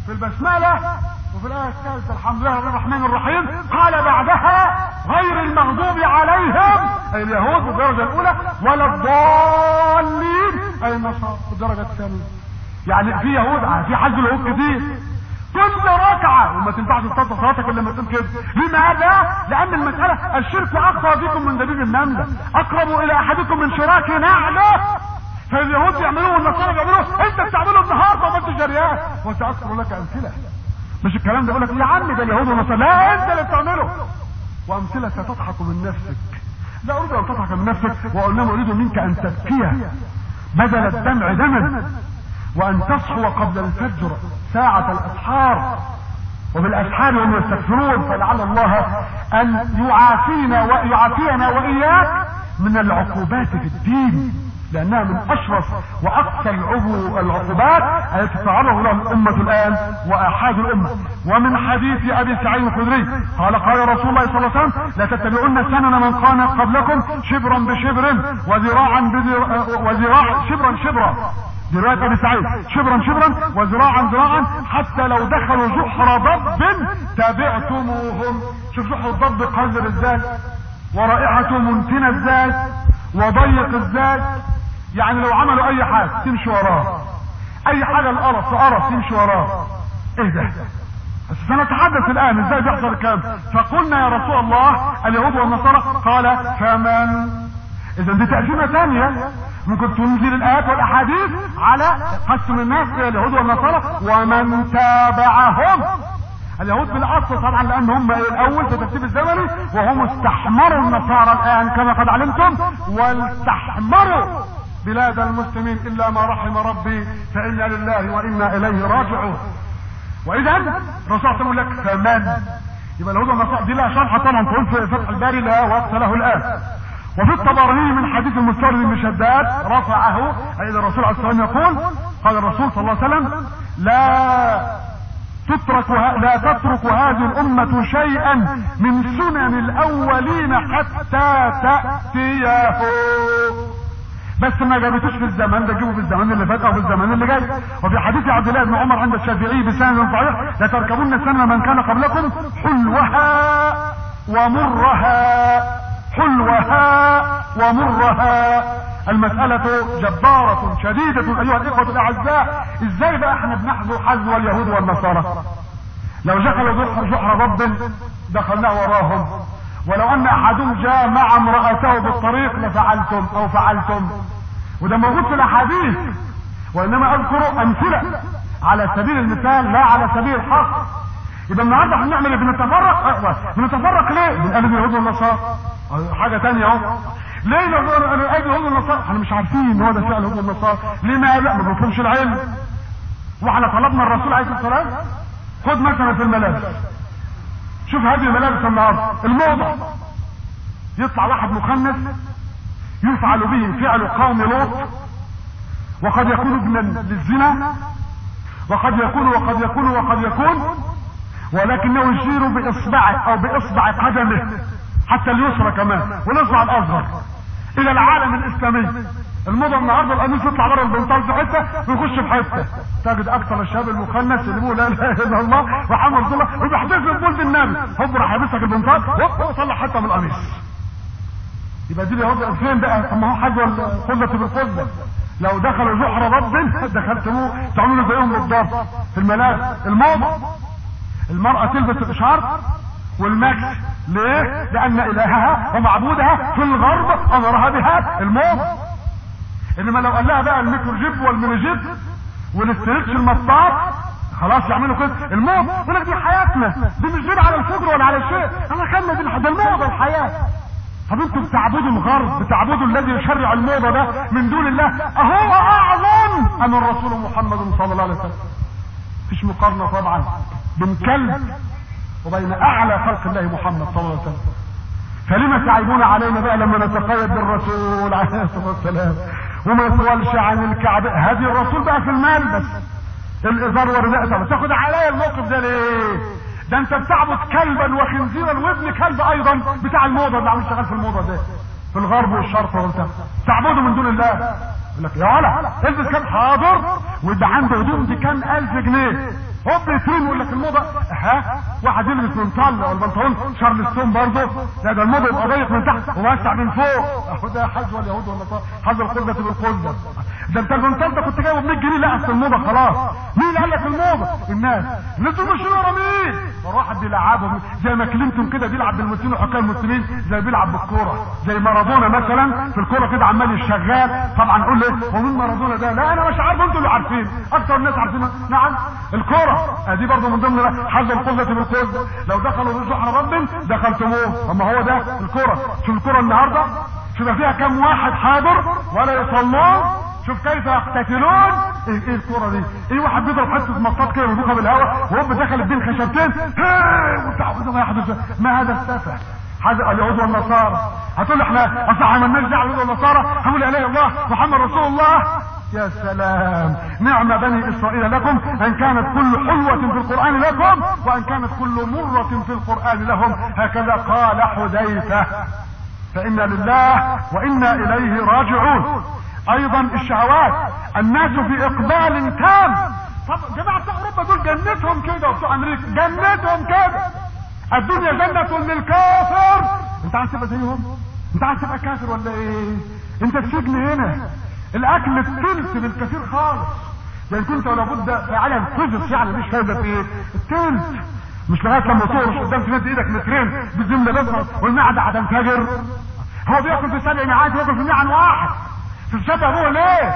في البسملة وفي الآية الثالثة الحمد لله الرحمن الرحيم قال بعدها غير المغضوب عليهم أي اليهود في الدرجة الأولى ولا الضالين أي النصارى في الدرجة الثانية يعني في يهود في حج اليهود كتير كل ركعة وما تنفعش تصلي صلاتك الا لما تقول كده لماذا؟ لأن المسألة الشرك أخفى بكم من دبيب النملة أقرب إلى أحدكم من شراك نعله فاليهود يعملوه والنصارى يعملوه انت بتعمله النهارده وما انت جريان وساذكر لك امثله مش الكلام ده يقول لك يا عم ده اليهود والنصارى لا انت اللي بتعمله وامثله ستضحك من نفسك لا اريد ان تضحك من نفسك وانما اريد منك ان تبكي بدل الدمع دما وان تصحو قبل الفجر ساعة الاسحار وبالاسحار هم يستغفرون فلعل الله ان يعافينا ويعافينا واياك من العقوبات في الدين لانها من اشرف واقصى العبو العقوبات التي تتعرض لها الامه الان واحاد الامه ومن حديث ابي سعيد الخدري قال قال رسول الله صلى الله عليه وسلم لا تتبعون سنن من كان قبلكم شبرا بشبر وذراعا وذراع شبرا شبرا رواية ابي سعيد شبرا شبرا وذراعا ذراعا حتى لو دخلوا جحر ضب تبعتموهم شوف جحر الضب قذر ازاي ورائحته منتنه ازاي وضيق ازاي يعني لو عملوا اي حاجة تمشي وراه اي حاجة القرص قرص تمشي وراه ايه ده بس سنتحدث الان ازاي بيحصل الكلام فقلنا يا رسول الله اليهود والنصارى قال فمن اذا دي تقسيمه ثانيه ممكن تنزل الايات والاحاديث على قسم الناس الى اليهود والنصارى ومن تابعهم اليهود بالاصل طبعا لان هم الاول في الترتيب الزمني وهم استحمروا النصارى الان كما قد علمتم واستحمروا بلاد المسلمين الا ما رحم ربي فانا لله وانا اليه راجعون واذا الرسول يقول لك فمن يبقى اليهود والنصارى دي لها شرحه طبعا تقول في فتح الباري لا وقت له الان وفي الطبراني من حديث المستورد بن شداد رفعه اي الرسول عليه الصلاه والسلام يقول قال الرسول صلى الله عليه وسلم لا تترك لا تترك هذه الأمة شيئا من سنن الأولين حتى تأتيه بس ما جابتوش في الزمان ده جيبوا في الزمان اللي فات او في الزمان اللي جاي وفي حديث عبد الله بن عمر عند الشافعي بسند صحيح لتركبن سنن من كان قبلكم حلوها ومرها حلوها ومرها المسألة جبارة شديدة أيها الإخوة الأعزاء إزاي بقى احنا بنحذو حذو اليهود والنصارى لو دخلوا جحر ضب دخلناه وراهم ولو أن أحدهم جاء مع امرأته بالطريق لفعلتم أو فعلتم وده موجود في الأحاديث وإنما أذكر أمثلة على سبيل المثال لا على سبيل الحق يبقى النهارده احنا بنعمل ايه بنتفرق بنتفرق ليه؟ بنقلب اليهود والنصارى حاجه ثانيه اهو ليه لو انا اجي هم النصارى احنا مش عارفين ان هو ده فعل هم النصارى لماذا ما بنطلبش العلم واحنا طلبنا الرسول عليه الصلاه والسلام خد مثلا في الملابس شوف هذه الملابس النهارده الموضه يطلع واحد مخنث يفعل به فعل قوم لوط وقد يكون ابنا للزنا وقد يكون وقد يكون وقد يكون ولكنه يشير باصبعه او باصبع قدمه حتى اليسرى كمان والاصبع الاصغر الى العالم الاسلامي الموضه النهارده القميص يطلع بره البنطال في حته ويخش في حته تجد اكثر الشباب المخنث اللي بيقول لا اله الا الله محمد رسول الله وبيحتفل بولد النبي هوب راح يلبسك البنطال هوب وطلع حته من القميص يبقى دي بيقعد فين بقى طب ما هو حاجه الخلة بالخلة لو دخلوا جحر رب دخلتموه تعملوا زيهم بالضبط في الملابس الموضه المرأة تلبس الاشارب والمكس ليه؟ لأن إلهها ومعبودها في الغرب أمرها بها الموضة إنما لو قال لها بقى الميكرو جيب والميني جيب والاسترتش المطاط خلاص يعملوا كده الموضة يقول لك دي حياتنا دي مش دين على الفجر ولا على الشيء أنا كان دي ده الموضة الحياة طب انتوا بتعبدوا الغرب بتعبدوا الذي يشرع الموضة ده من دون الله أهو أعظم أم الرسول محمد صلى الله عليه وسلم مفيش مقارنة طبعا بين كلب وبين اعلى خلق الله محمد صلى الله عليه وسلم فلما تعيبون علينا بقى لما نتقيد بالرسول عليه الصلاه والسلام وما يطولش عن الكعبه هذه الرسول بقى في المال بس الازار والرداء تاخد عليا الموقف ده ليه ده انت بتعبد كلبا وخنزيرا وابن كلب ايضا بتاع الموضه اللي عم شغال في الموضه ده في الغرب والشرق وانت تعبده من دون الله يقول لك يا ولا البس كام حاضر وده عنده هدوم دي كام الف جنيه هوب يترين يقول لك الموضه ها واحد يلبس منطل او البنطلون شارلستون برضه لا ده الموضه يبقى ضيق من تحت وواسع من فوق اهو ده حزو اليهود والنصارى حزو الخلده بالخلده ده انت البنطلون ده كنت جايبه ب 100 جنيه لا اصل الموضه خلاص مين اللي قال لك الموضه الناس الناس دول مش ورا مين واحد بيلعبهم زي ما كلينتون كده بيلعب بالمسلمين وحكام المسلمين زي بيلعب بالكوره زي مارادونا مثلا في الكوره كده عمال يشغال طبعا قول لي هو مين مارادونا ده لا انا مش عارف انتوا اللي عارفين اكتر الناس عارفين نعم الكوره ادي برضه من ضمن حظ القوه بالقوه لو دخلوا في جحر رب دخلتموه اما هو ده الكوره شوف الكوره النهارده شوف فيها كم واحد حاضر ولا يصلون شوف كيف يقتتلون ايه ايه الكوره دي ايه واحد بيضرب حته مطاط كده ويدوخها بالهواء وهو دخل الدين خشبتين وتعبد ما يحدث ما هذا السفه هذا اليهود والنصارى هتقول لي احنا اصل ما لناش دعوه باليهود والنصارى هنقول اله الله محمد رسول الله يا سلام نعم بني اسرائيل لكم ان كانت كل حلوة في القرآن لكم وان كانت كل مرة في القرآن لهم هكذا قال حذيفة فانا لله وانا اليه راجعون ايضا الشهوات الناس في اقبال تام طب جماعة بتوع اوروبا دول جنتهم كده وبتوع امريكا جنتهم كده الدنيا جنة للكافر انت عايز تبقى زيهم انت عايز تبقى كافر ولا ايه انت السجن هنا الاكل التلت بالكثير خالص يعني كنت لابد فعلا قزص يعني مش فايدة في ايه التلت مش لغايه لما تقرش قدام تمد ايدك مترين بالزمله بس والمعده هتنفجر هو بياكل في سبع معاد وياكل في ميعان واحد في الشتاء هو ليه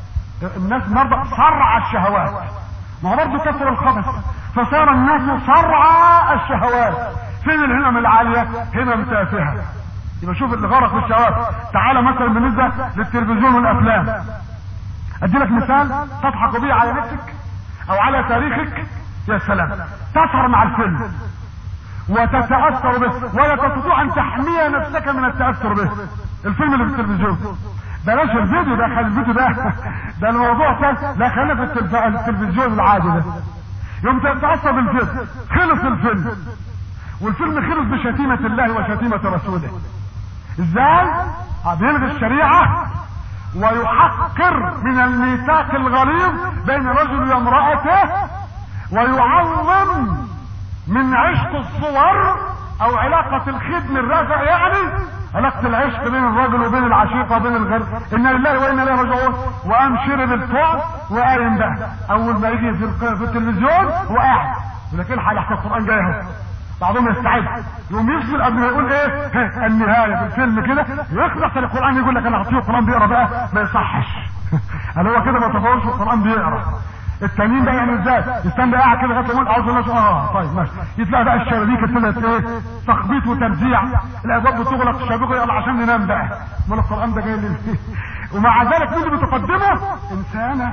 الناس النهارده صرع الشهوات ما هو برضه كثر الخبث فصار الناس صرع الشهوات فين الهمم العاليه همم تافهه يبقى شوف اللي غرق في الشهوات تعالى مثلا بالنسبه للتلفزيون والافلام ادي لك مثال تضحك به على نفسك او على تاريخك يا سلام تسهر مع الفيلم وتتاثر به ولا تستطيع ان تحمي نفسك من التاثر به الفيلم اللي في التلفزيون بلاش الفيديو ده خلي الفيديو ده ده الموضوع سهل لا خلينا في التلف... التلفزيون العادي ده يوم تتاثر بالفيلم خلص الفيلم والفيلم خلص بشتيمة الله وشتيمة رسوله ازاي بيلغي الشريعة ويحقر من الميثاق الغليظ بين رجل وامرأته ويعظم من عشق الصور او علاقة الخدم الرافع يعني علاقة العشق بين الرجل وبين العشيقة وبين الغير إنا لله وإنا إليه راجعون وقام شرب الفعل وقايم بقى أول ما يجي في, في التلفزيون وقاعد ولكن الحاجة حتى القرآن جاي اهو بعضهم يستعد يقوم يفصل قبل ما يقول ايه النهايه في الفيلم كده يخلص القران يقول لك انا هعطيه القران بيقرا بقى ما يصحش قال هو كده ما تفوقش القران بيقرا التانيين بقى يعني ازاي يستنى قاعد كده لغايه يقول اعوذ بالله اه طيب ماشي يتلاقي بقى الشبابيك ابتدت ايه تخبيط وترزيع الابواب بتغلق الشبابيك يلا عشان ننام بقى امال القران ده جاي ليه ومع ذلك مين اللي بتقدمه انسانه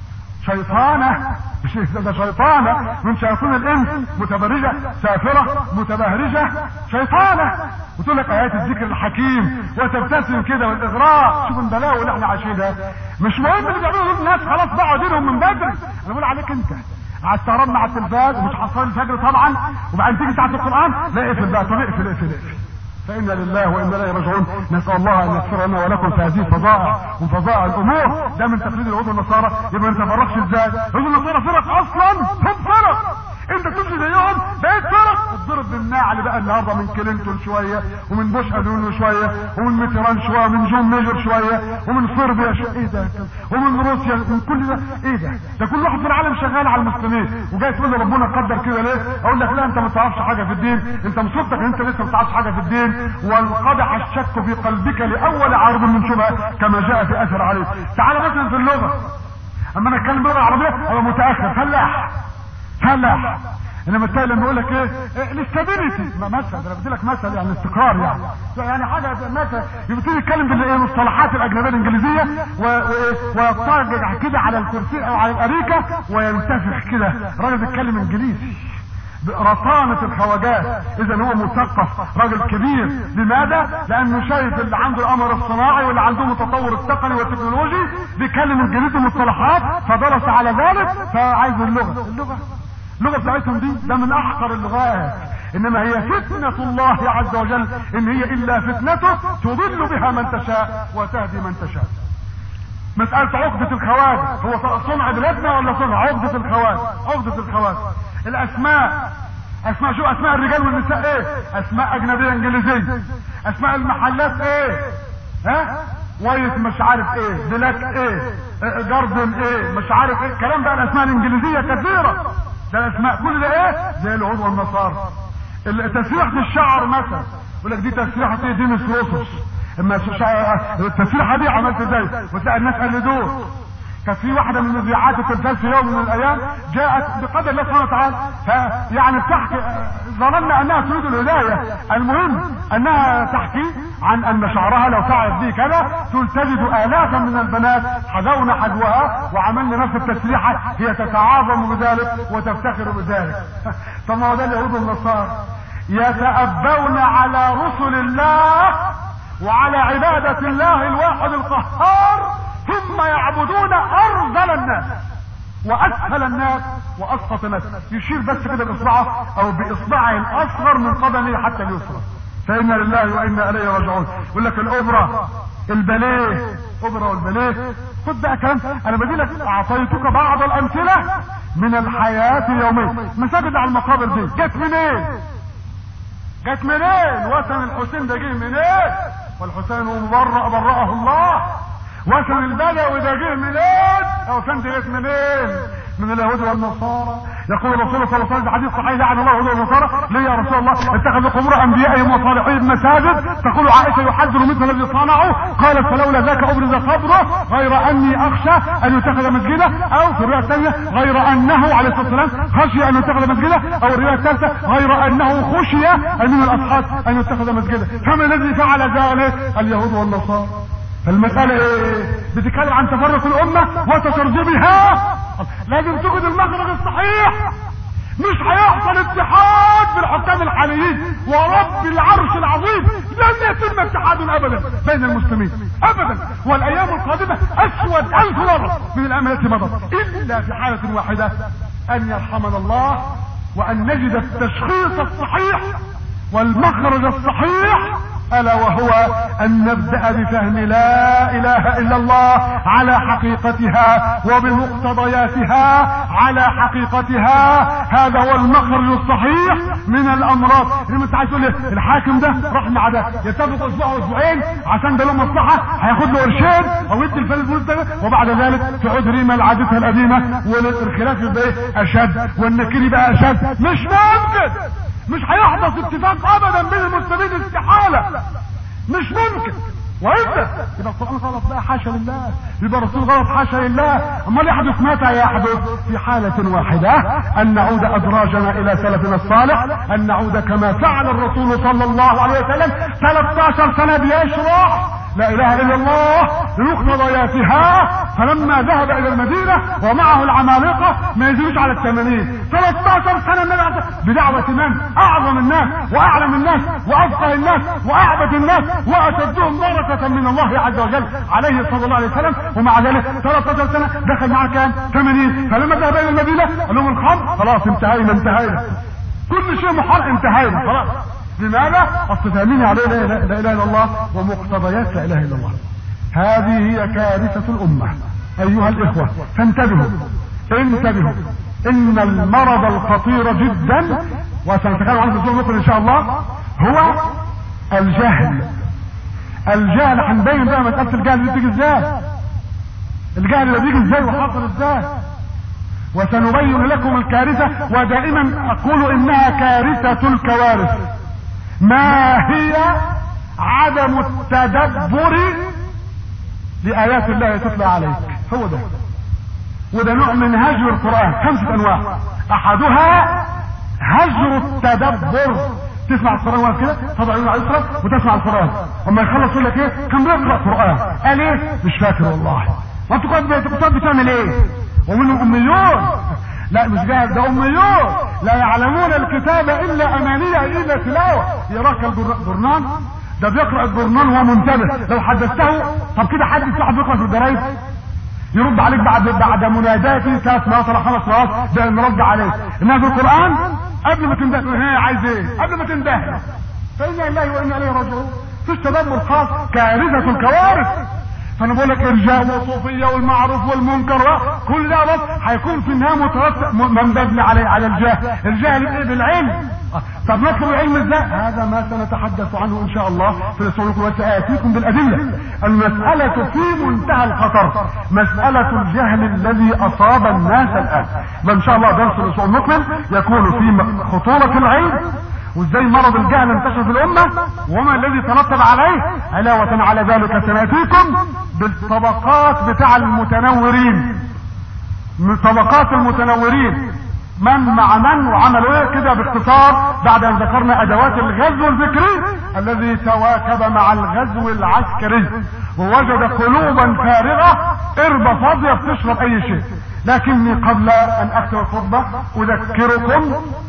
شيطانة مش ده شيطانة من شياطين الانس متبرجة سافرة متبهرجة شيطانة وتقول لك ايات الذكر الحكيم وتبتسم كده والاغراء شوف البلاوي اللي احنا عايشينها مش مهم اللي بيعملوا دول الناس خلاص باعوا دينهم من بدري انا بقول عليك انت على السهران مع التلفاز ومش حصل الفجر طبعا وبعدين تيجي ساعة القرآن لا اقفل بقى طب اقفل اقفل اقفل فإنا لله وإنا إليه راجعون نسأل الله أن يغفر لنا ولكم في هذه الفظائع وفظائع الأمور ده من تقليد اليهود والنصارى يبقى ما نتفرقش إزاي اليهود والنصارى فرق أصلا هم فرق انت تمشي زيهم بقيت فرق اتضرب بالنعل بقى النهارده من كلينتون شويه ومن بوش ادون شويه ومن ميتران شويه ومن جون ميجر شويه ومن صربيا شويه ايه ده ومن روسيا من كل ده ايه ده ده كل واحد في العالم شغال على المسلمين وجاي تقول لي ربنا قدر كده ليه اقول لك لا انت ما تعرفش حاجه في الدين انت مصيبتك ان انت لسه ما تعرفش حاجه في الدين وانقدح الشك في قلبك لاول عارض من شبهه كما جاء في اثر عليه تعال مثلا في اللغه اما انا اتكلم باللغه العربيه ابقى متاخر فلاح فلاح انما التالي لما يقول لك ايه, إيه الاستابيليتي مثل انا بدي لك مثل يعني استقرار يعني يعني حاجه مثل يبتدي يتكلم بالمصطلحات الاجنبيه الانجليزيه ويضطجع كده على الكرسي او على الاريكه وينتفخ كده راجل بيتكلم انجليزي رطانة الخواجات اذا هو مثقف راجل كبير لماذا لانه شايف اللي عنده الامر الصناعي واللي عنده التطور التقني والتكنولوجي بيتكلم انجليزي مصطلحات فدرس على ذلك فعايز اللغه اللغه اللغه بتاعتهم دي ده من احقر اللغات انما هي فتنة الله عز وجل ان هي الا فتنته تضل بها من تشاء وتهدي من تشاء مسألة عقدة الخواجة هو صنع بلادنا ولا صنع عقدة الخواجة عقدة الخواجة الاسماء اسماء شو اسماء الرجال والنساء ايه اسماء اجنبية انجليزية اسماء المحلات ايه ها وايت مش عارف ايه بلاك ايه جاردن ايه مش عارف ايه الكلام بقى الاسماء الانجليزية كثيرة ده الاسماء كل ده ايه زي العود والنصارى تسريحة الشعر مثلا يقول لك دي تسريحة ايه دي مصروصص اما التسريحة دي عملت ازاي وتلاقي الناس قلدوه كانت في واحدة من مذيعات التلفاز في يوم من الايام جاءت بقدر الله سبحانه وتعالى فيعني بتحكي ظننا انها تريد الهداية المهم انها تحكي عن ان شعرها لو فعلت به كذا تقول تجد الافا من البنات حذونا حذوها وعملنا نفس التسريحة هي تتعاظم بذلك وتفتخر بذلك طب ما هو ده اليهود والنصارى يتأبون على رسل الله وعلى عبادة الله الواحد القهار ثم يعبدون ارذل الناس واسفل الناس واسقط الناس يشير بس كده باصبعه او باصبعه الاصغر من قدمه حتى اليسرى فانا لله وانا اليه راجعون يقول لك الاوبرا الباليه اوبرا والباليه خد بقى كلام انا بدي لك اعطيتك بعض الامثله من الحياه اليوميه مساجد على المقابر دي جت منين جت منين وثن الحسين ده جه منين والحسين مبرأ برأه الله وثن البدوي ده جه منين او كان جه منين من اليهود والنصارى يقول الرسول صلى الله عليه وسلم حديث صحيح لعن الله اليهود والنصارى ليه يا رسول الله اتخذوا قبور انبيائهم وصالحين مساجد تقول عائشه يحذر مثل الذي صنعوا قالت فلولا ذاك ابرز قبره غير اني اخشى ان يتخذ مسجدا او في الروايه الثانيه غير انه عليه الصلاه والسلام خشي ان يتخذ مسجدا او الروايه الثالثه غير انه خشي من الاصحاب ان يتخذ مسجدا فما الذي فعل ذلك اليهود والنصارى فالمسألة ايه بتتكلم عن تفرق الامة وتشرذمها لازم توجد المخرج الصحيح مش هيحصل اتحاد بالحكام الحاليين ورب العرش العظيم لن يتم اتحاد ابدا بين المسلمين ابدا والايام القادمة اسود الف مرة من الايام التي مضت الا في حالة واحدة ان يرحمنا الله وان نجد التشخيص الصحيح والمخرج الصحيح الا وهو ان نبدأ بفهم لا اله الا الله على حقيقتها وبمقتضياتها على حقيقتها هذا هو المخرج الصحيح من الامراض لما انت عايز تقول الحاكم ده راح مع ده يتفق اسبوع واسبوعين عشان ده له مصلحه هياخد له قرشين او يدي الفلوس ده وبعد ذلك تعود ريما لعادتها القديمه والخلاف يبقى ايه اشد والنكير يبقى اشد مش ممكن مش هيحدث اتفاق ابدا بين المسلمين استحالة مش ممكن وإلا يبقى القرآن غلط بقى حاشا لله يبقى الرسول غلط حاشا لله امال يحدث متى يحدث في حالة واحدة ان نعود ادراجنا الى سلفنا الصالح ان نعود كما فعل الرسول صلى الله عليه وسلم 13 سنة بيشرح لا اله الا الله بمقتضياتها فلما ذهب الى المدينة ومعه العمالقة ما يزيدوش على الثمانين 13 سنة النبي بدعوة من اعظم الناس واعلم الناس وافقه الناس واعبد الناس واشدهم بركة من الله عز وجل عليه صلى الله عليه وسلم ومع ذلك 13 سنة دخل معاه كام 80 فلما ذهب الى المدينة قال لهم الخمر خلاص انتهينا انتهينا كل شيء محال انتهينا خلاص لماذا؟ اصل فاهمين عليه لا اله الا الله ومقتضيات لا اله الا الله هذه هي كارثة الامة ايها الاخوة فانتبهوا انتبهوا ان المرض الخطير جدا وسنتكلم عنه في الاسبوع ان شاء الله هو الجهل الجهل هنبين بقى مسألة الجهل دي بتيجي ازاي الجهل ده بيجي ازاي وحصل ازاي وسنبين لكم الكارثة ودائما اقول انها كارثة الكوارث ما هي عدم التدبر لآيات الله تتلى عليك هو ده وده نوع من هجر القرآن خمسة انواع احدها هجر التدبر تسمع القرآن واقف كده تضع عيون على اليسرى وتسمع القرآن اما يخلص يقول لك ايه كان بيقرأ قرآن قال ايه مش فاكر والله وانت كنت بتعمل ايه ومنهم اميون لا مش جاهل ده اميون لا يعلمون الكتاب الا امانية الا تلاوة يراك الجرنان ده بيقرأ الجرنان وهو منتبه لو حدثته طب كده حد صاحب بيقرأ في الجرايد يرد عليك بعد بعد مناداتي ثلاث مرات ولا خمس مرات ده نرد عليك انما في القران قبل ما تنده هي عايز ايه قبل ما تنده فانا لله وانا اليه راجعون فيش تدبر خاص كارثه الكوارث فانا بقول لك ارجاء والصوفيه والمعروف والمنكر كل ده بس هيكون في النهايه مترتب مبني على على الجهل الجهل بالعلم طب نطلب العلم ازاي هذا ما سنتحدث عنه ان شاء الله في الاسبوع وساتيكم بالادله المساله في منتهى الخطر مساله الجهل الذي اصاب الناس الان ان شاء الله درس الاسبوع المقبل يكون في خطوره العلم وازاي مرض الجهل انتشر في الامة وما الذي ترتب عليه علاوة على ذلك سنأتيكم بالطبقات بتاع المتنورين من طبقات المتنورين من مع من وعملوا ايه كده باختصار بعد ان ذكرنا ادوات الغزو الفكري الذي تواكب مع الغزو العسكري ووجد قلوبا فارغة اربة فاضية بتشرب اي شيء لكني قبل ان اكتب الخطبة اذكركم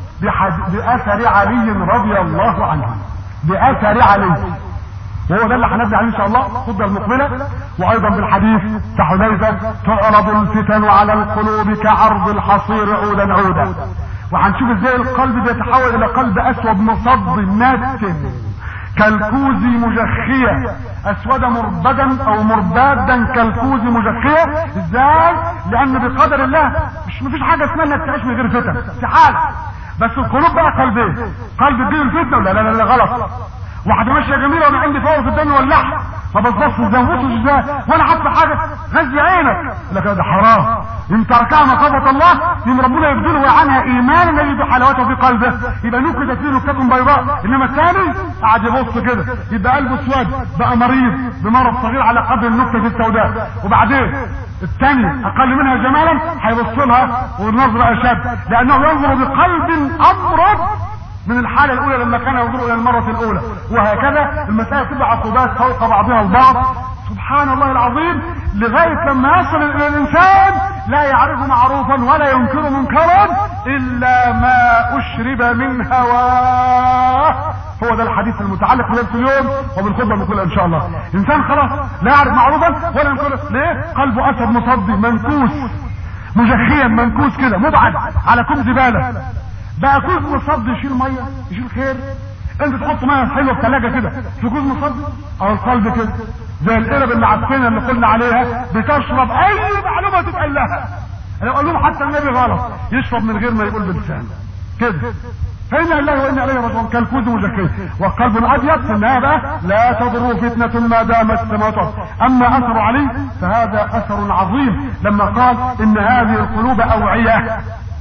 بأثر علي رضي الله عنه بأثر علي وهو ده اللي هنبني عليه ان شاء الله الخطبه المقبله وايضا بالحديث كحذيفه تعرض الفتن على القلوب كعرض الحصير عودا عودا وهنشوف ازاي القلب بيتحول الى قلب اسود مصد ناتن كالكوز مجخية اسود مربدا او مربادا كالكوز مجخية ازاي لان بقدر الله مش مفيش حاجة اسمها انك تعيش من غير فتن في حال بس القلوب بقى قلبين قلب الدين الفتنة ولا لا لا لا غلط واحدة ماشية جميلة وانا عندي فور في الدم واللحم ما بصبصش زوجته ازاي وانا حاطط حاجة غزي عينك لك ده حرام ان تركها مخافة الله يوم ربنا يبدله عنها ايمانا يجد حلاوته في قلبه يبقى نكتت فيه نكتة بيضاء انما الثاني قاعد يبص كده يبقى قلبه اسود بقى مريض بمرض صغير على قدر النكتة السوداء وبعدين الثاني اقل منها جمالا هيبص لها والنظرة اشد لانه ينظر بقلب امرض من الحالة الاولى لما كان ينظر الى المرة الاولى وهكذا المسائل تبقى عقوبات فوق بعضها البعض سبحان الله العظيم لغاية لما يصل الى الانسان لا يعرف معروفا ولا ينكر منكرا الا ما اشرب من هواه هو ده الحديث المتعلق بليلة اليوم وبالخطبة المقبلة ان شاء الله انسان خلاص لا يعرف معروفا ولا ينكر ليه قلبه اسد مصدي منكوس مجخيا منكوس كده مبعد على كوم زبالة بقى كوز مصدي يشيل ميه يشيل خير انت تحط ميه حلوه في ثلاجه كده في كوز مصدي او القلب كده زي القرب اللي عفينا اللي قلنا عليها بتشرب اي معلومه تتقال لها لو قال لهم حتى النبي غلط يشرب من غير ما يقول بلسانه كده فإنا الله وإنا عليه رجعون كالكوز مزكي وقلب أبيض في النهاية بقى لا تضر فتنة ما دامت السماوات أما أثر عليه فهذا أثر عظيم لما قال إن هذه القلوب أوعية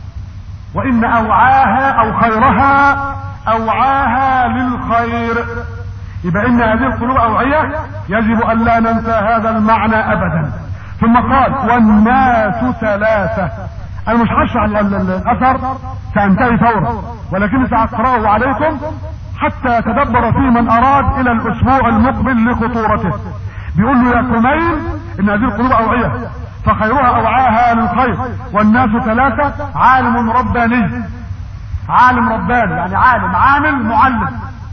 وإن أوعاها أو خيرها أوعاها للخير يبقى إن هذه القلوب أوعية يجب أن لا ننسى هذا المعنى أبدا ثم قال والناس ثلاثة أنا مش هشرح الأثر سأنتهي فورا ولكن سأقرأه عليكم حتى يتدبر فيه من أراد إلى الأسبوع المقبل لخطورته بيقول له يا كميل إن هذه القلوب أوعية فخيرها اوعاها للخير والناس ثلاثة عالم رباني عالم رباني يعني عالم عامل معلم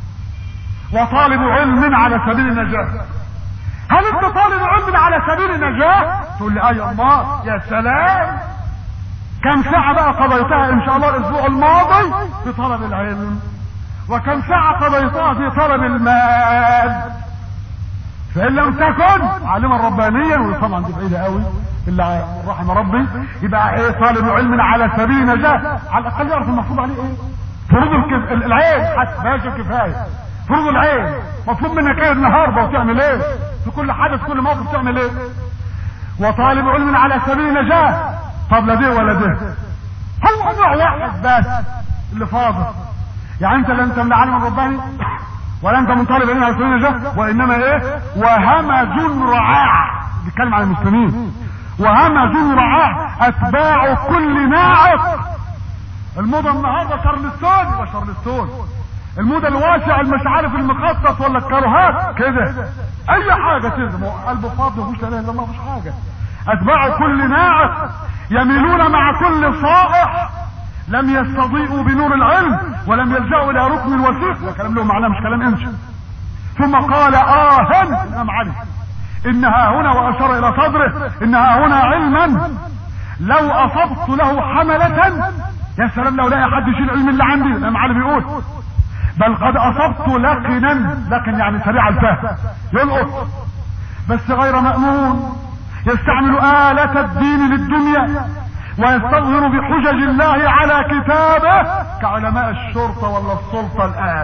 وطالب علم على سبيل النجاة هل انت طالب علم على سبيل النجاة تقول لي اي الله يا سلام كم ساعة بقى قضيتها ان شاء الله الاسبوع الماضي في طلب العلم وكم ساعة قضيتها في طلب المال فان لم تكن عالما ربانيا وطبعا دي بعيدة قوي الا رحم ربي يبقى ايه طالب علم على سبيل نجاة على الاقل يعرف المفروض عليه ايه فروض الكف... العين حتى ماشي كفايه فروض العين مطلوب منك ايه النهارده وتعمل ايه في كل حدث كل موقف تعمل ايه وطالب علم على سبيل نجاة طب لا ده ولا ده هو نوع واحد بس اللي فاضل يعني انت لا انت من العالم الرباني ولا انت من طالب علم على سبيل النجاة وانما ايه وهمج رعاع بيتكلم عن المسلمين وهمج رعاع اتباع كل ناعق الموضة النهارده شارلستون يبقى شارلستون الموضة الواسع مش عارف المخطط ولا الكروهات كده اي حاجة كده قلبه فاضي مفيش لا اله الا الله مفيش حاجة اتباع كل ناعق يميلون مع كل صائح لم يستضيئوا بنور العلم ولم يلجأوا الى ركن وثيق ده كلام له معناه مش كلام انشا ثم قال آها الامام علي انها هنا واشار الى صدره انها هنا علما لو اصبت له حملة يا سلام لو لاقي حد يشيل العلم اللي عندي الامام علي بيقول بل قد اصبت لقنا لكن يعني سريع الفهم يلقط بس غير مأمون يستعمل آلة الدين للدنيا ويستظهر بحجج الله على كتابه كعلماء الشرطة ولا السلطة الآن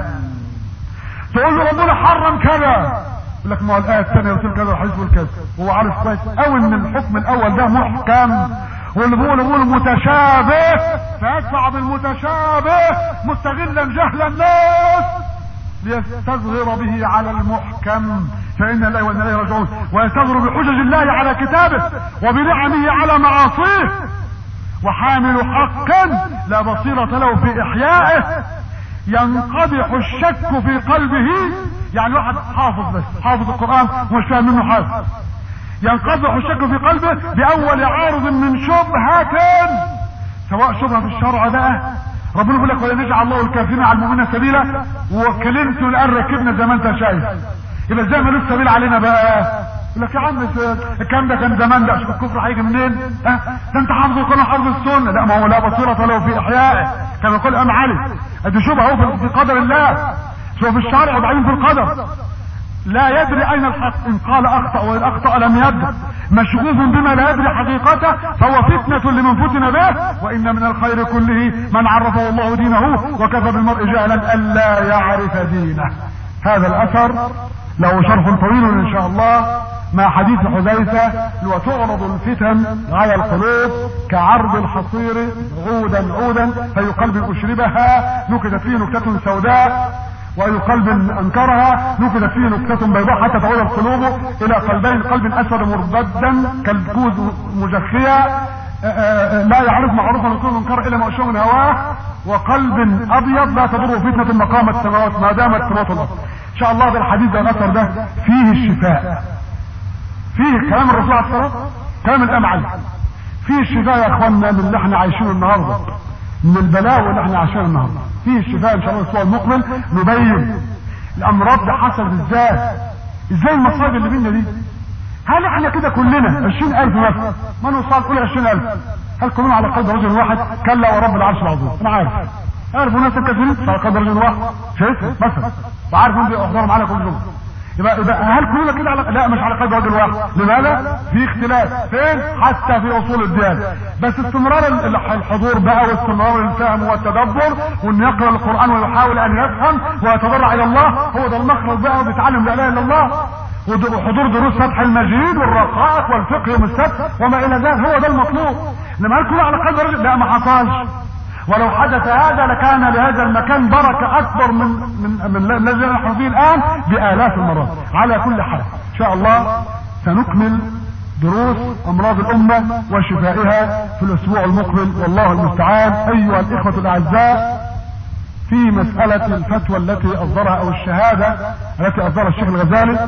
تقول له ربنا حرم كذا يقول لك ما هو الآية الثانية يقول كذا والحديث يقول كذا هو عارف كويس أوي إن الحكم الأول ده محكم واللي بيقول بيقول متشابه فيدفع بالمتشابه مستغلا جهل الناس ليستظهر به على المحكم فإن الله وإن إليه راجعون ويستظهر بحجج الله على كتابه وبنعمه على معاصيه وحامل حقا لا بصيرة له في إحيائه ينقدح الشك في قلبه يعني واحد حافظ بس حافظ القرآن ومش فاهم منه حاجة ينقدح الشك في قلبه بأول عارض من شبهة سواء شبهة في الشرع بقى ربنا يقول لك ولن يجعل الله الكافرين على المؤمنين سبيلا وكلمته الان ركبنا زي ما انت شايف يبقى ازاي ملوش سبيل علينا بقى يقول لك يا عم الكلام ده كان زمان ده شوف الكفر هيجي منين ها ده انت حافظ القران حافظ السنه لا ما هو لا بصيره له في احيائه كما يقول الامام علي ادي شبهه اهو في قدر الله شوف في الشرع وبعدين في القدر لا يدري اين الحق ان قال اخطا وان اخطا لم يدري مشغوف بما لا يدري حقيقته فهو فتنة لمن فتن به وان من الخير كله من عرفه الله دينه وكفى بالمرء جهلا الا يعرف دينه هذا الاثر له شرح طويل ان شاء الله مع حديث حذيفة وتعرض الفتن على القلوب كعرض الحصير عودا عودا في قلب اشربها نكتت فيه نكتة سوداء واي قلب انكرها نكتت فيه نكتة بيضاء حتى تعود القلوب الى قلبين قلب اسود مربدا كالكوز مجخيا لا يعرف معروفا رسول منكر الا ما من هواه وقلب ابيض لا تضره فتنة مقام السماوات ما دامت السماوات والارض ان شاء الله بالحديث ده الاثر ده فيه الشفاء فيه كلام الرسول عليه الصلاه كلام الامعل فيه الشفاء يا اخوانا من اللي احنا عايشينه النهارده من البلاوي اللي احنا عايشينها النهارده فيه الشفاء ان شاء الله الاسبوع المقبل نبين الامراض دي حصلت ازاي ازاي المصايب اللي بينا دي هل احنا كده كلنا 20000 مثلا ما نوصل كل 20000 هل كلنا على قلب رجل واحد كلا ورب العرش العظيم انا عارف عارف ناس كثيرين على قلب رجل واحد شايف مثلا وعارف ان بيحضروا معانا كل جمعه يبقى, يبقى هل كلنا كده على لا مش على قلب رجل واحد لماذا في اختلاف فين حتى في اصول الديانه بس استمرار الحضور بقى واستمرار الفهم والتدبر وان يقرا القران ويحاول ان يفهم ويتضرع الى الله هو ده المخرج بقى وبيتعلم لا اله الا الله وحضور دروس فتح المجيد والرقائق والفقه يوم السبت وما الى ذلك هو ده المطلوب لما هل كلنا على قلب رجل لا ما حصلش ولو حدث هذا لكان لهذا المكان بركة اكبر من من من الذي نحن فيه الان بالاف المرات على كل حال ان شاء الله سنكمل دروس امراض الامة وشفائها في الاسبوع المقبل والله المستعان ايها الاخوة الاعزاء في مسألة الفتوى التي اصدرها او الشهادة التي اصدرها الشيخ الغزالي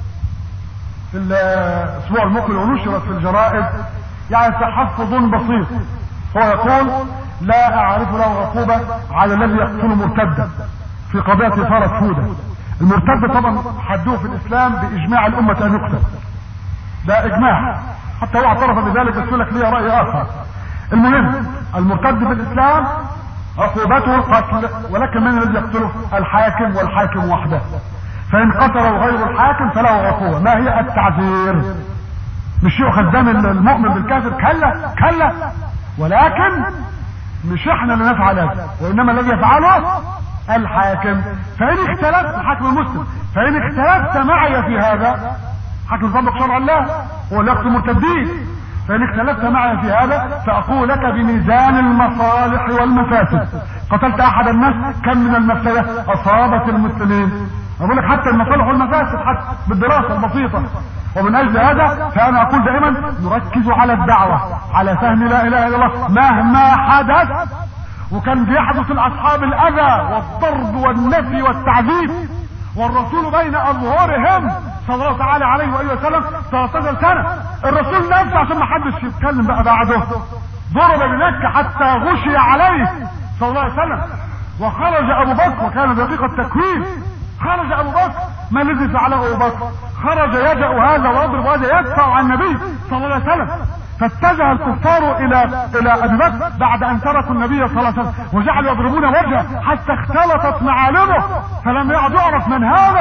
في الاسبوع المقبل ونشرت في الجرائد يعني تحفظ بسيط هو يقول لا اعرف له عقوبة على الذي يقتل مرتدا في قضية فرس فودة المرتد طبعا حدوه في الاسلام باجماع الامة ان يقتل ده اجماع حتى هو اعترف بذلك بس لك ليه راي اخر المهم المرتد في الاسلام عقوبته القتل ولكن من الذي يقتله الحاكم والحاكم وحده فان قتله غير الحاكم فله عقوبه ما هي التعذير مش يؤخذ دم المؤمن بالكافر كلا كلا ولكن مش احنا اللي نفعل هذا وانما الذي يفعله الحاكم فان اختلفت الحاكم المسلم فان اختلفت معي في هذا حاكم يطبق شرع الله هو اللي يقتل المرتدين فان اختلفت معي في هذا فاقول لك بميزان المصالح والمفاسد قتلت احد الناس كم من المفسده اصابت المسلمين اقول لك حتى المصالح والمفاسد حتى بالدراسه البسيطه ومن اجل هذا فانا اقول دائما نركز على الدعوه على فهم لا اله الا الله مهما حدث وكان بيحدث لاصحاب الاذى والضرب والنفي والتعذيب والرسول بين اظهرهم صلى الله تعالى عليه واله وسلم 13 سنه الرسول نفسه عشان ما حدش يتكلم بقى بعده ضرب بمكه حتى غشي عليه صلى الله عليه وسلم وخرج ابو بكر وكان دقيق التكوين خرج ابو بكر ما الذي فعله ابو بكر خرج يدع هذا ويضرب هذا يدفع عن النبي صلى الله عليه وسلم فاتجه الكفار الى الى ابي بكر بعد ان تركوا النبي صلى الله عليه وسلم وجعلوا يضربون وجهه حتى اختلطت معالمه فلم يعد يعرف من هذا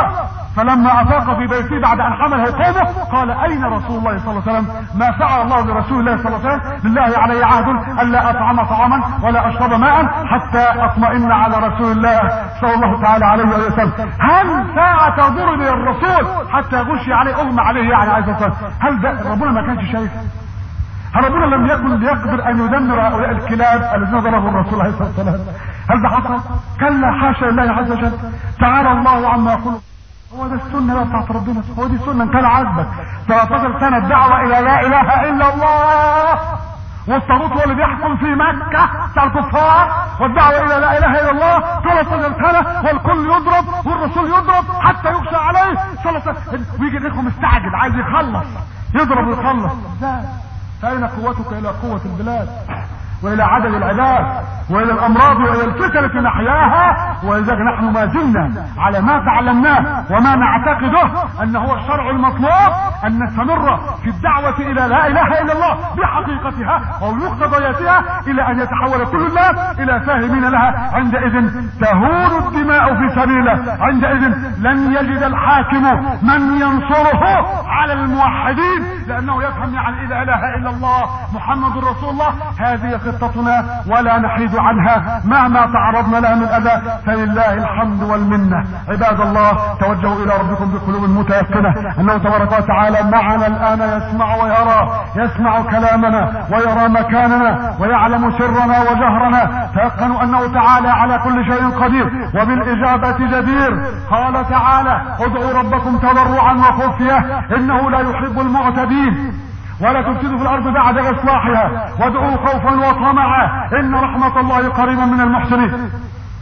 فلما افاق في بيته بعد ان حمله قومه قال اين رسول الله صلى الله عليه وسلم ما فعل الله لرسول الله صلى الله عليه وسلم لله علي عهد الا اطعم طعاما ولا اشرب ماء حتى اطمئن على رسول الله صلى الله تعالى عليه وسلم هل ساعة ضرب الرسول حتى غشي عليه اغمى عليه يعني عايز وسلم هل ده ربنا ما كانش شايف هل ربنا لم يكن ليقدر ان يدمر هؤلاء الكلاب الذين ضربوا الرسول عليه الصلاه والسلام هل ده حصل كلا حاشا لله عز وجل تعالى الله عما يقول هو ده السنة بقى بتاعت ربنا هو دي السنة ان كان عاجبك 13 سنة الدعوة الى لا اله الا الله والطاغوت هو اللي بيحكم في مكة بتاع الكفار والدعوة الى لا اله الا الله 13 سنة والكل يضرب والرسول يضرب حتى يخشى عليه صلى الله عليه وسلم ويجي الاخوة مستعجل عايز يخلص يضرب ويخلص ازاي فأين قوتك إلى قوة البلاد وإلى عدد العباد وإلى الأمراض وإلى الفتن في نحياها ولذلك نحن ما زلنا على ما تعلمناه وما نعتقده أن هو الشرع المطلوب أن نستمر في الدعوة إلى لا إله إلا الله بحقيقتها أو مقتضياتها إلى أن يتحول كل الناس إلى فاهمين لها عندئذ تهون الدماء في سبيله عندئذ لن يجد الحاكم من ينصره على الموحدين لأنه يفهم يعني إذا إله إلا الله محمد رسول الله هذه خطتنا ولا نحيد عنها مهما تعرضنا لها من اذى فلله الحمد والمنه عباد الله توجهوا الى ربكم بقلوب متيقنه انه تبارك وتعالى معنا الان يسمع ويرى يسمع كلامنا ويرى مكاننا ويعلم سرنا وجهرنا تيقنوا انه تعالى على كل شيء قدير وبالاجابه جدير قال تعالى ادعوا ربكم تضرعا وخفيه انه لا يحب المعتدين ولا تفسدوا في الارض بعد اصلاحها وادعوا خوفا وطمعا ان رحمة الله قريبا من المحسنين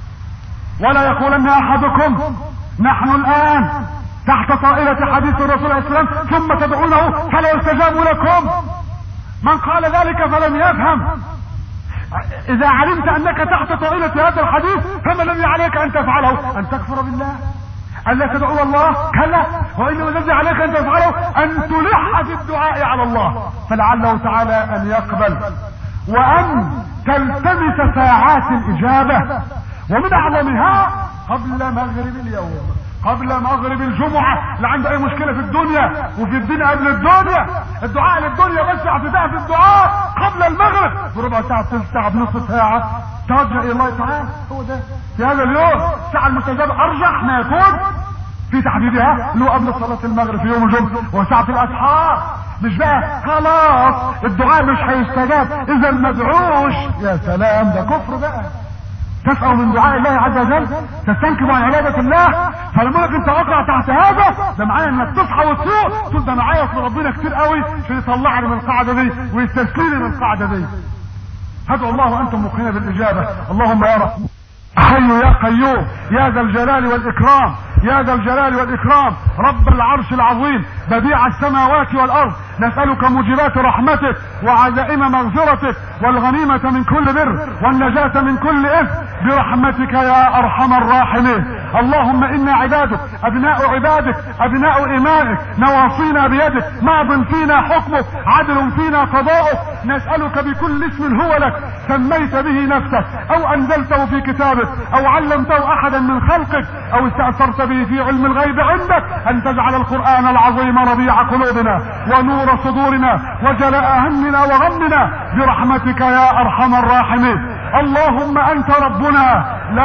ولا يقولن احدكم نحن الان تحت طائلة حديث الرسول عليه السلام ثم تدعونه فلا يستجاب لكم من قال ذلك فلم يفهم اذا علمت انك تحت طائلة هذا الحديث فما الذي عليك ان تفعله ان تكفر بالله ألا تدعو الله كلا وإنما الذي عليك أن تفعله أن تلح في الدعاء على الله فلعله تعالى أن يقبل وأن تلتمس ساعات الإجابة ومن أعظمها قبل مغرب اليوم قبل مغرب الجمعة اللي عنده اي مشكلة في الدنيا وفي الدين قبل الدنيا الدعاء للدنيا بس اعتداء في الدعاء قبل المغرب بربع ساعة ثلث ساعة بنص ساعة توجه الى الله تعالى هو ده في هذا اليوم الساعة المستجابة ارجح ما يكون في تحديدها اللي هو قبل صلاة المغرب في يوم الجمعة وساعة الاسحار مش بقى خلاص الدعاء مش هيستجاب اذا مدعوش يا سلام ده كفر بقى تسأل من دعاء الله عز وجل تستنكب عن عبادة الله فلما لك انت وقع تحت هذا ده معناه انك تصحى وتسوق تقول ده انا عايز ربنا كتير قوي عشان يطلعني من القاعدة دي ويستسلمني من القاعدة دي هدعوا الله وانتم موقنين بالاجابة اللهم يا رب حي يا قيوم يا ذا الجلال والاكرام يا ذا الجلال والاكرام رب العرش العظيم بديع السماوات والارض نسألك موجبات رحمتك وعزائم مغفرتك والغنيمة من كل بر والنجاة من كل اثم برحمتك يا ارحم الراحمين اللهم انا عبادك ابناء عبادك ابناء امائك نواصينا بيدك ماض فينا حكمك عدل فينا قضاؤك نسألك بكل اسم هو لك سميت به نفسك او انزلته في كتابك او علمته احدا من خلقك او استأثرت به في علم الغيب عندك ان تجعل القرآن العظيم ربيع قلوبنا ونور صدورنا وجلاء همنا وغمنا برحمتك يا ارحم الراحمين اللهم انت ربنا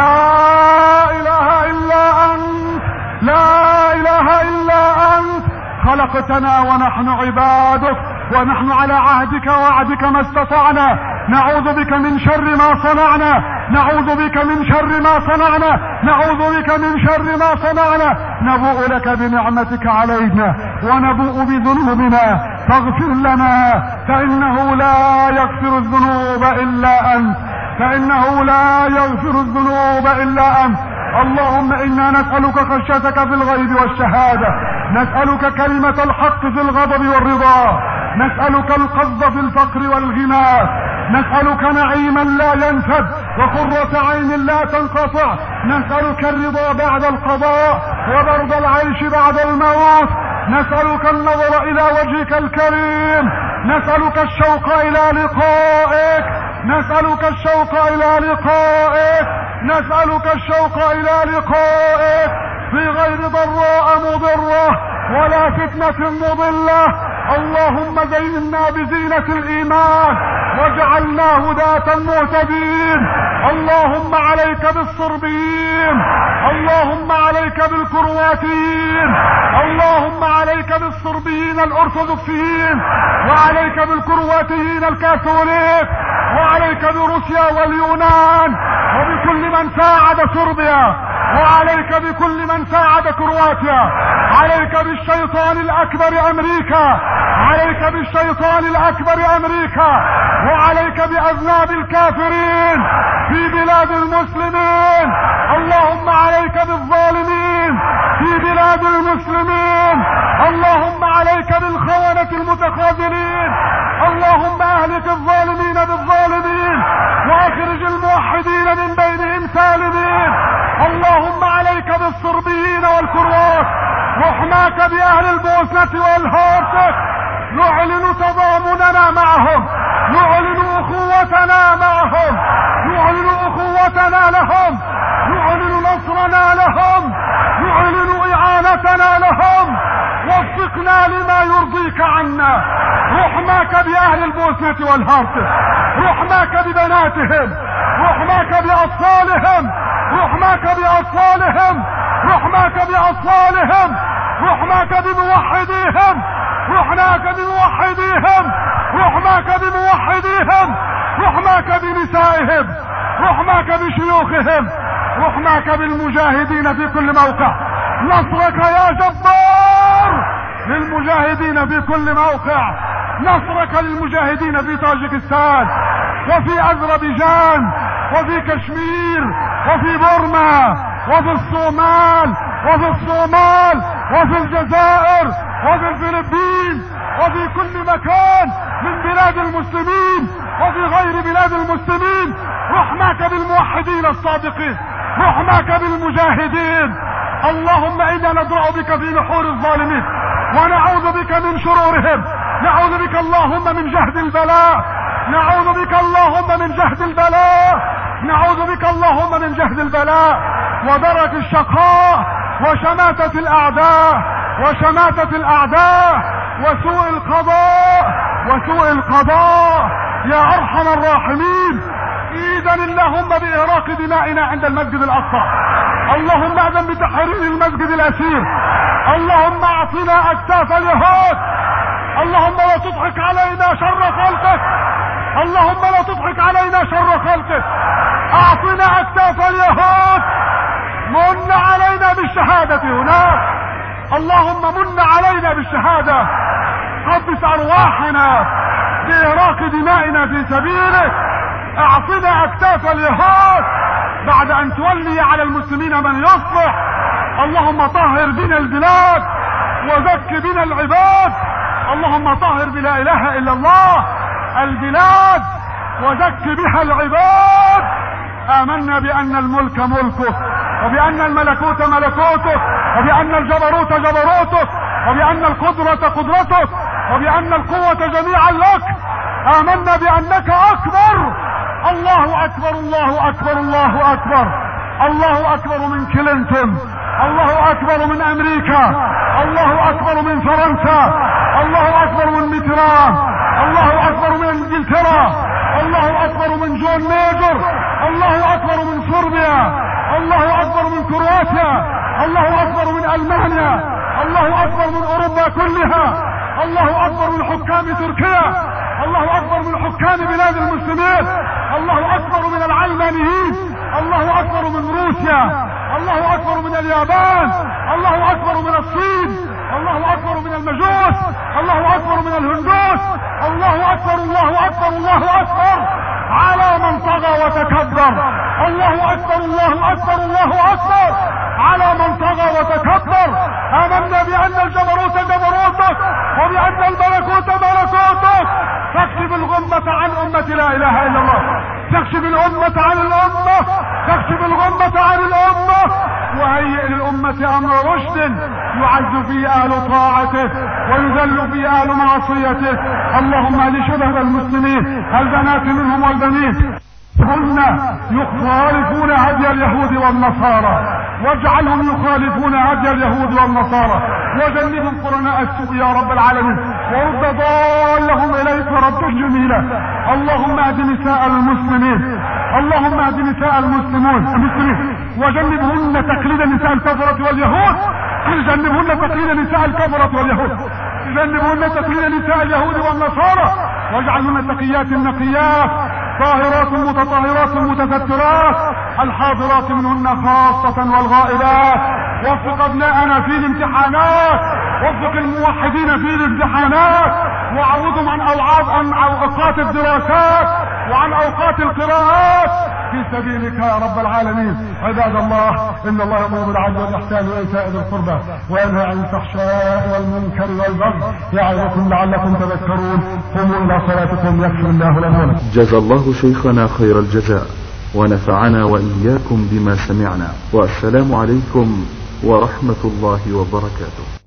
لا اله الا انت لا اله الا انت خلقتنا ونحن عبادك ونحن على عهدك ووعدك ما استطعنا نعوذ بك من شر ما صنعنا نعوذ بك من شر ما صنعنا نعوذ بك من شر ما صنعنا نبوء لك بنعمتك علينا ونبوء بذنوبنا فاغفر لنا فانه لا يغفر الذنوب الا انت فانه لا يغفر الذنوب الا انت اللهم انا نسألك خشيتك في الغيب والشهادة نسألك كلمة الحق في الغضب والرضا نسألك القصد في الفقر والغنى نسألك نعيما لا ينفد وقرة عين لا تنقطع نسألك الرضا بعد القضاء وبرد العيش بعد الموت نسألك النظر الى وجهك الكريم نسألك الشوق الى لقائك نسألك الشوق الى لقائك نسألك الشوق الى لقائك في غير ضراء مضرة ولا فتنة مضلة اللهم زينا بزينة الإيمان واجعلنا هداة مهتدين اللهم عليك بالصربيين اللهم عليك بالكرواتيين اللهم عليك بالصربيين الأرثوذكسيين وعليك بالكرواتيين الكاثوليك وعليك بروسيا واليونان وبكل من ساعد صربيا وعليك بكل من ساعد كرواتيا عليك بالشيطان الاكبر امريكا عليك بالشيطان الاكبر امريكا وعليك باذناب الكافرين في بلاد المسلمين اللهم عليك بالظالمين في بلاد المسلمين اللهم عليك بالخونة المتخاذلين اللهم اهلك الظالمين بالظالمين واخرج الموحدين من بينهم سالمين اللهم عليك بالصربيين والكروات رحماك باهل البوسنة والهرسك نعلن تضامننا معهم نعلن اخوتنا معهم نعلن اخوتنا لهم نعلن نصرنا لهم نعلن اعانتنا لهم وفقنا لما يرضيك عنا رحماك باهل البوسنة والهرسك رحماك ببناتهم رحماك باطفالهم رحماك باطفالهم رحماك باطفالهم رحماك بموحديهم رحماك بموحديهم رحماك بموحديهم رحماك بنسائهم رحماك بشيوخهم رحماك بالمجاهدين في كل موقع نصرك يا جبار للمجاهدين في كل موقع نصرك للمجاهدين في طاجكستان وفي اذربيجان وفي كشمير وفي بورما وفي الصومال وفي الصومال وفي الجزائر وفي الفلبين وفي كل مكان من بلاد المسلمين وفي غير بلاد المسلمين رحماك بالموحدين الصادقين رحماك بالمجاهدين اللهم انا ندرأ بك في نحور الظالمين ونعوذ بك من شرورهم نعوذ بك اللهم من جهد البلاء نعوذ بك اللهم من جهد البلاء نعوذ بك اللهم من جهد البلاء ودرك الشقاء وشماتة الاعداء وشماتة الاعداء وسوء القضاء وسوء القضاء يا ارحم الراحمين اذا اللهم باهراق دمائنا عند المسجد الاقصى اللهم اذن بتحرير المسجد الاسير اللهم اعطنا اكتاف اليهود اللهم لا تضحك علينا شر خلقك اللهم لا تضحك علينا شر خلقك اعطنا اكتاف اليهود من علينا بالشهادة هناك اللهم من علينا بالشهادة قدس ارواحنا باراق دمائنا في سبيلك اعطنا اكتاف اليهود بعد ان تولي على المسلمين من يصلح اللهم طهر بنا البلاد وزك بنا العباد اللهم طهر بلا اله الا الله البلاد وزك بها العباد امنا بان الملك ملكه وبان الملكوت ملكوته وبان الجبروت جبروته وبان القدرة قدرته وبان القوة جميعا لك امنا بانك اكبر الله اكبر الله اكبر الله اكبر الله اكبر من كلينتون الله اكبر من امريكا الله اكبر من فرنسا الله اكبر من ميتران الله اكبر من انجلترا الله اكبر من جون ميجر الله اكبر من صربيا الله اكبر من كرواتيا الله اكبر من المانيا الله اكبر من اوروبا كلها الله اكبر من حكام تركيا الله اكبر من حكام بلاد المسلمين الله اكبر من العلمانيين الله اكبر من روسيا الله اكبر من اليابان الله اكبر من الصين الله اكبر من المجوس الله اكبر من الهندوس الله اكبر الله اكبر الله اكبر على من طغى وتكبر الله اكبر الله اكبر الله اكبر على من طغى وتكبر امنا بان الجبروت جبروتك وبان الملكوت ملكوتك فاكشف الغمة عن امة لا اله الا الله تكشف الامة عن الامة تكشف الغمة عن الامة وهيئ للأمة أمر رشد يعز فيه أهل طاعته ويذل فيه أهل معصيته اللهم اهد شبه المسلمين البنات منهم والبنين هن يخالفون هدي اليهود والنصارى واجعلهم يخالفون هدي اليهود والنصارى وجنبهم قرناء السوء يا رب العالمين ورد ضالهم اليك ردا جميلا اللهم اهد نساء المسلمين اللهم اهد نساء المسلمون المسلمين وجنبهن تقليد نساء الكفرة واليهود جنبهن تقليد نساء الكفرة واليهود جنبهن تقليد نساء اليهود والنصارى واجعلهن تقيات نقيات طاهرات متطهرات متسترات الحاضرات منهن خاصة والغائبات وفق ابناءنا في الامتحانات وفق الموحدين في الامتحانات وعوضهم عن اوعاد عن اوقات الدراسات وعن اوقات القراءات في سبيلك يا رب العالمين عباد الله ان الله يامر بالعدل والاحسان وايتاء ذي القربى وينهى عن الفحشاء والمنكر والبغي يعظكم لعلكم تذكرون قوموا الى صلاتكم يغفر الله لنا ولكم جزى الله شيخنا خير الجزاء ونفعنا وإياكم بما سمعنا والسلام عليكم ورحمة الله وبركاته